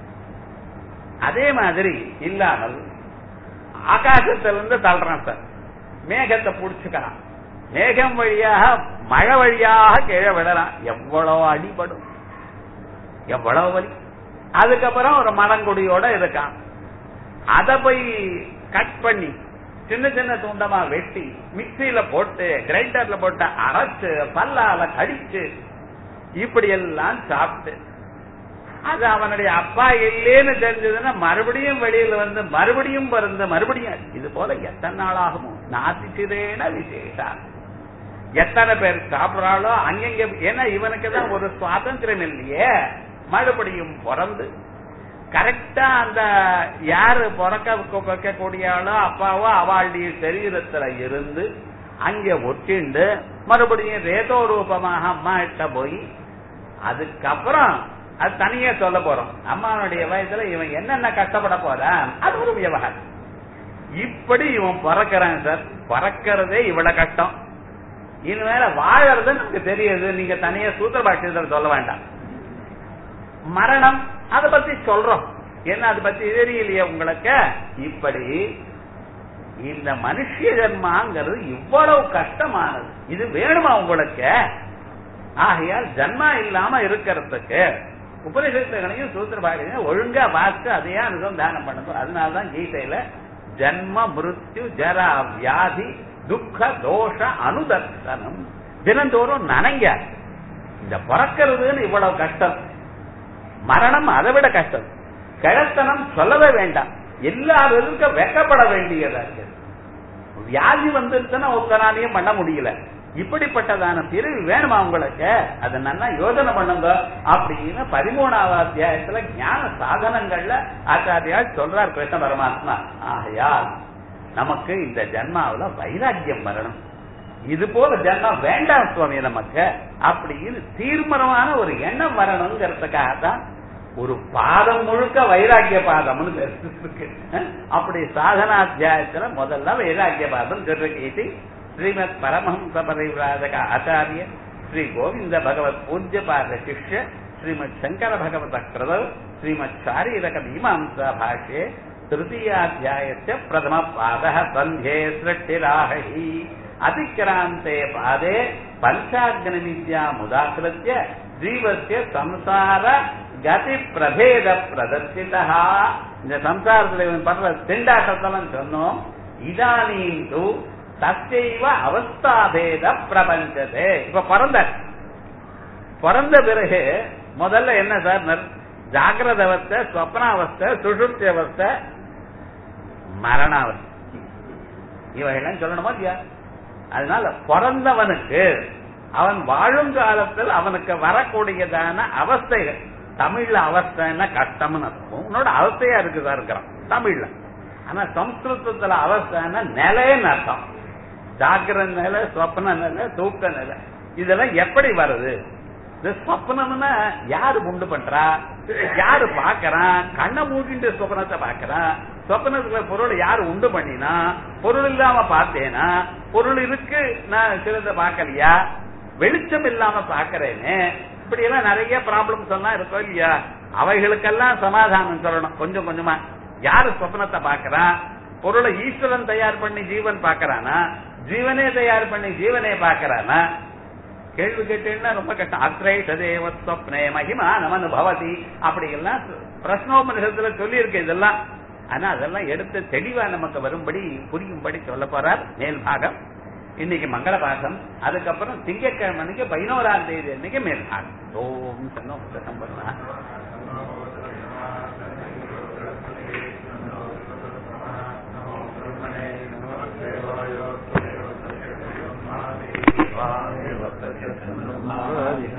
அதே மாதிரி இல்லாமல் ஆகாசத்திலிருந்து தள்ளுறான் சார் மேகத்தை புடிச்சுக்கலாம் மேகம் வழியாக மழை வழியாக கீழே விடலாம் எவ்வளவு அடிபடும் எவ்வளவு வலி அதுக்கப்புறம் ஒரு மரங்குடியோட இருக்கான் அதை போய் கட் பண்ணி சின்ன சின்ன துண்டமா வெட்டி மிக்சியில போட்டு கிரைண்டர்ல போட்டு அரைச்சு பல்லால கடிச்சு இப்படி எல்லாம் சாப்பிட்டு அது அவனுடைய அப்பா இல்லேன்னு தெரிஞ்சதுன்னா மறுபடியும் வெளியில வந்து மறுபடியும் பிறந்து மறுபடியும் இது போல எத்தனை நாள் ஆகுமோ நாத்திச்சிதேன விசேஷா எத்தனை பேர் சாப்பிடுறாளோ அங்கங்க ஏன்னா இவனுக்கு தான் ஒரு சுவாதந்திரம் இல்லையே மறுபடியும் பிறந்து கரெக்டா அந்த யாரு பிறக்க வைக்கக்கூடியாளோ அப்பாவோ அவளுடைய சரீரத்துல இருந்து அங்க ஒட்டிண்டு மறுபடியும் ரேதோ ரூபமாக அம்மா கிட்ட போய் அதுக்கப்புறம் அது தனியா சொல்ல போறோம் அம்மாவுடைய வயசுல இவன் என்னென்ன கஷ்டப்பட போறான் அது ஒரு விவகாரம் இப்படி இவன் பிறக்கிறான் சார் பிறக்கிறதே இவ்வளவு கஷ்டம் இனிமேல வாழறது நமக்கு தெரியுது நீங்க தனியா சூத்திர பாஷ்யத்தில் சொல்ல வேண்டாம் மரணம் அதை பத்தி சொல்றோம் என்ன அதை பத்தி தெரியலையே உங்களுக்கு இப்படி இந்த மனுஷ ஜன்மாங்கிறது இவ்வளவு கஷ்டமானது இது வேணுமா உங்களுக்கு ஆகையால் ஜன்மா இல்லாம இருக்கிறதுக்கு உபநிஷத்துகளையும் சூத்திரபாடியும் ஒழுங்கா வாசித்து அதையே அனுசந்தானம் பண்ணணும் அதனாலதான் கீதையில ஜன்ம மிருத்யு ஜரா வியாதி துக்க தோஷ அனுதர்சனம் தினந்தோறும் நனைங்க இந்த பிறக்கிறதுன்னு இவ்வளவு கஷ்டம் மரணம் அதை விட கஷ்டம் கிழத்தனம் சொல்லவே வேண்டாம் எல்லாருக்கும் வெக்கப்பட வேண்டியதா இருக்கு வியாதி வந்துருச்சுன்னா ஒருத்தனாலையும் பண்ண முடியல இப்படிப்பட்டதான பிரிவு வேணுமா உங்களுக்கு அதை நல்லா யோசனை பண்ணுங்க அப்படின்னு பதிமூணாவது அத்தியாயத்துல ஞான சாதனங்கள்ல ஆச்சாரியால் சொல்றார் கிருஷ்ண பரமாத்மா ஆகையால் நமக்கு இந்த ஜன்மாவுல வைராக்கியம் வரணும் இது போல ஜன்மம் வேண்டாம் சுவாமி நமக்கு அப்படின்னு தீர்மானமான ஒரு எண்ணம் வரணுங்கிறதுக்காக தான் ஒரு பாதம் முழுக்க வைராக்கிய பாதம்னு பேர் இருக்கு அப்படி சாதனாத்தியாயத்துல முதல்ல வைராக்கிய பாதம் சொல்லிருக்கு ஸ்ரீமத் பரமஹம்ச பரிவிராஜக ஆச்சாரிய ஸ்ரீ கோவிந்த பகவத் பூஜ்ய பாத சிஷ்ய ஸ்ரீமத் சங்கர பகவத கிருதவ் ஸ்ரீமத் சாரீரக மீமாம்சா பாஷ்யே तृतीयाध्यायस्य प्रथमपादः सन्ध्ये सृष्टिराहि अतिक्रान्ते पादे पञ्चाग्निविद्यामुदाकृत्य जीवस्य संसार கதி பிரபேத பிரதர்சிதா இந்த சம்சாரத்தில் இவன் பண்ற திண்டாட்டத்தெல்லாம் சொன்னோம் இதானீம் தூ தத்தைவ அவஸ்தாபேத பிரபஞ்சதே இப்ப பிறந்த பிறந்த பிறகு முதல்ல என்ன சார் ஜாகிரத அவஸ்தை ஸ்வப்னாவஸ்தை சுஷுப்தி அவஸ்தை மரணாவஸ்தை இவையெல்லாம் சொல்லணுமா இல்லையா அதனால பிறந்தவனுக்கு அவன் வாழும் காலத்தில் அவனுக்கு வரக்கூடியதான அவஸ்தைகள் தமிழ்ல அவஸ்தைன்னா கஷ்டம்னு அர்த்தம் உன்னோட அவஸ்தையா இருக்குதா இருக்கிறான் தமிழ்ல ஆனா சம்ஸ்கிருதத்துல அவஸ்தைன்னா நிலைன்னு அர்த்தம் ஜாக்கிர நிலை சொப்ன நிலை தூக்க நிலை இதெல்லாம் எப்படி வருது இந்த சொப்னம்னா யாரு உண்டு பண்றா யாரு பாக்குறான் கண்ணை மூடிட்டு சொப்னத்தை பாக்குறான் சொப்னத்துல பொருள் யாரு உண்டு பண்ணினா பொருள் இல்லாம பார்த்தேனா பொருள் இருக்கு நான் சிலத பார்க்கலையா வெளிச்சம் இல்லாம பாக்குறேனே இப்படி எல்லாம் நிறைய ப்ராப்ளம்ஸ் எல்லாம் இருக்கும் இல்லையா அவைகளுக்கெல்லாம் சமாதானம் சொல்லணும் கொஞ்சம் கொஞ்சமா யாரு சொப்னத்தை பாக்குறான் பொருளை ஈஸ்வரன் தயார் பண்ணி ஜீவன் பாக்குறானா ஜீவனே தயார் பண்ணி ஜீவனே பாக்குறானா கேள்வி கேட்டேன்னா ரொம்ப கஷ்டம் அத்ரை சதேவ ஸ்வப்னே மகிமா நமனு பவதி அப்படி எல்லாம் பிரஸ்னோபனிஷத்துல சொல்லி இருக்கு இதெல்லாம் ஆனா அதெல்லாம் எடுத்து தெளிவா நமக்கு வரும்படி புரியும்படி சொல்ல போறார் மேல் பாகம் இன்னைக்கு மங்கள பாகம் அதுக்கப்புறம் திங்கட்கிழமை அன்னைக்கு பதினோராம் தேதி அன்னைக்கு மேல் பாகம் ஓம் சன்னோ சம்பர்ணா ஆதி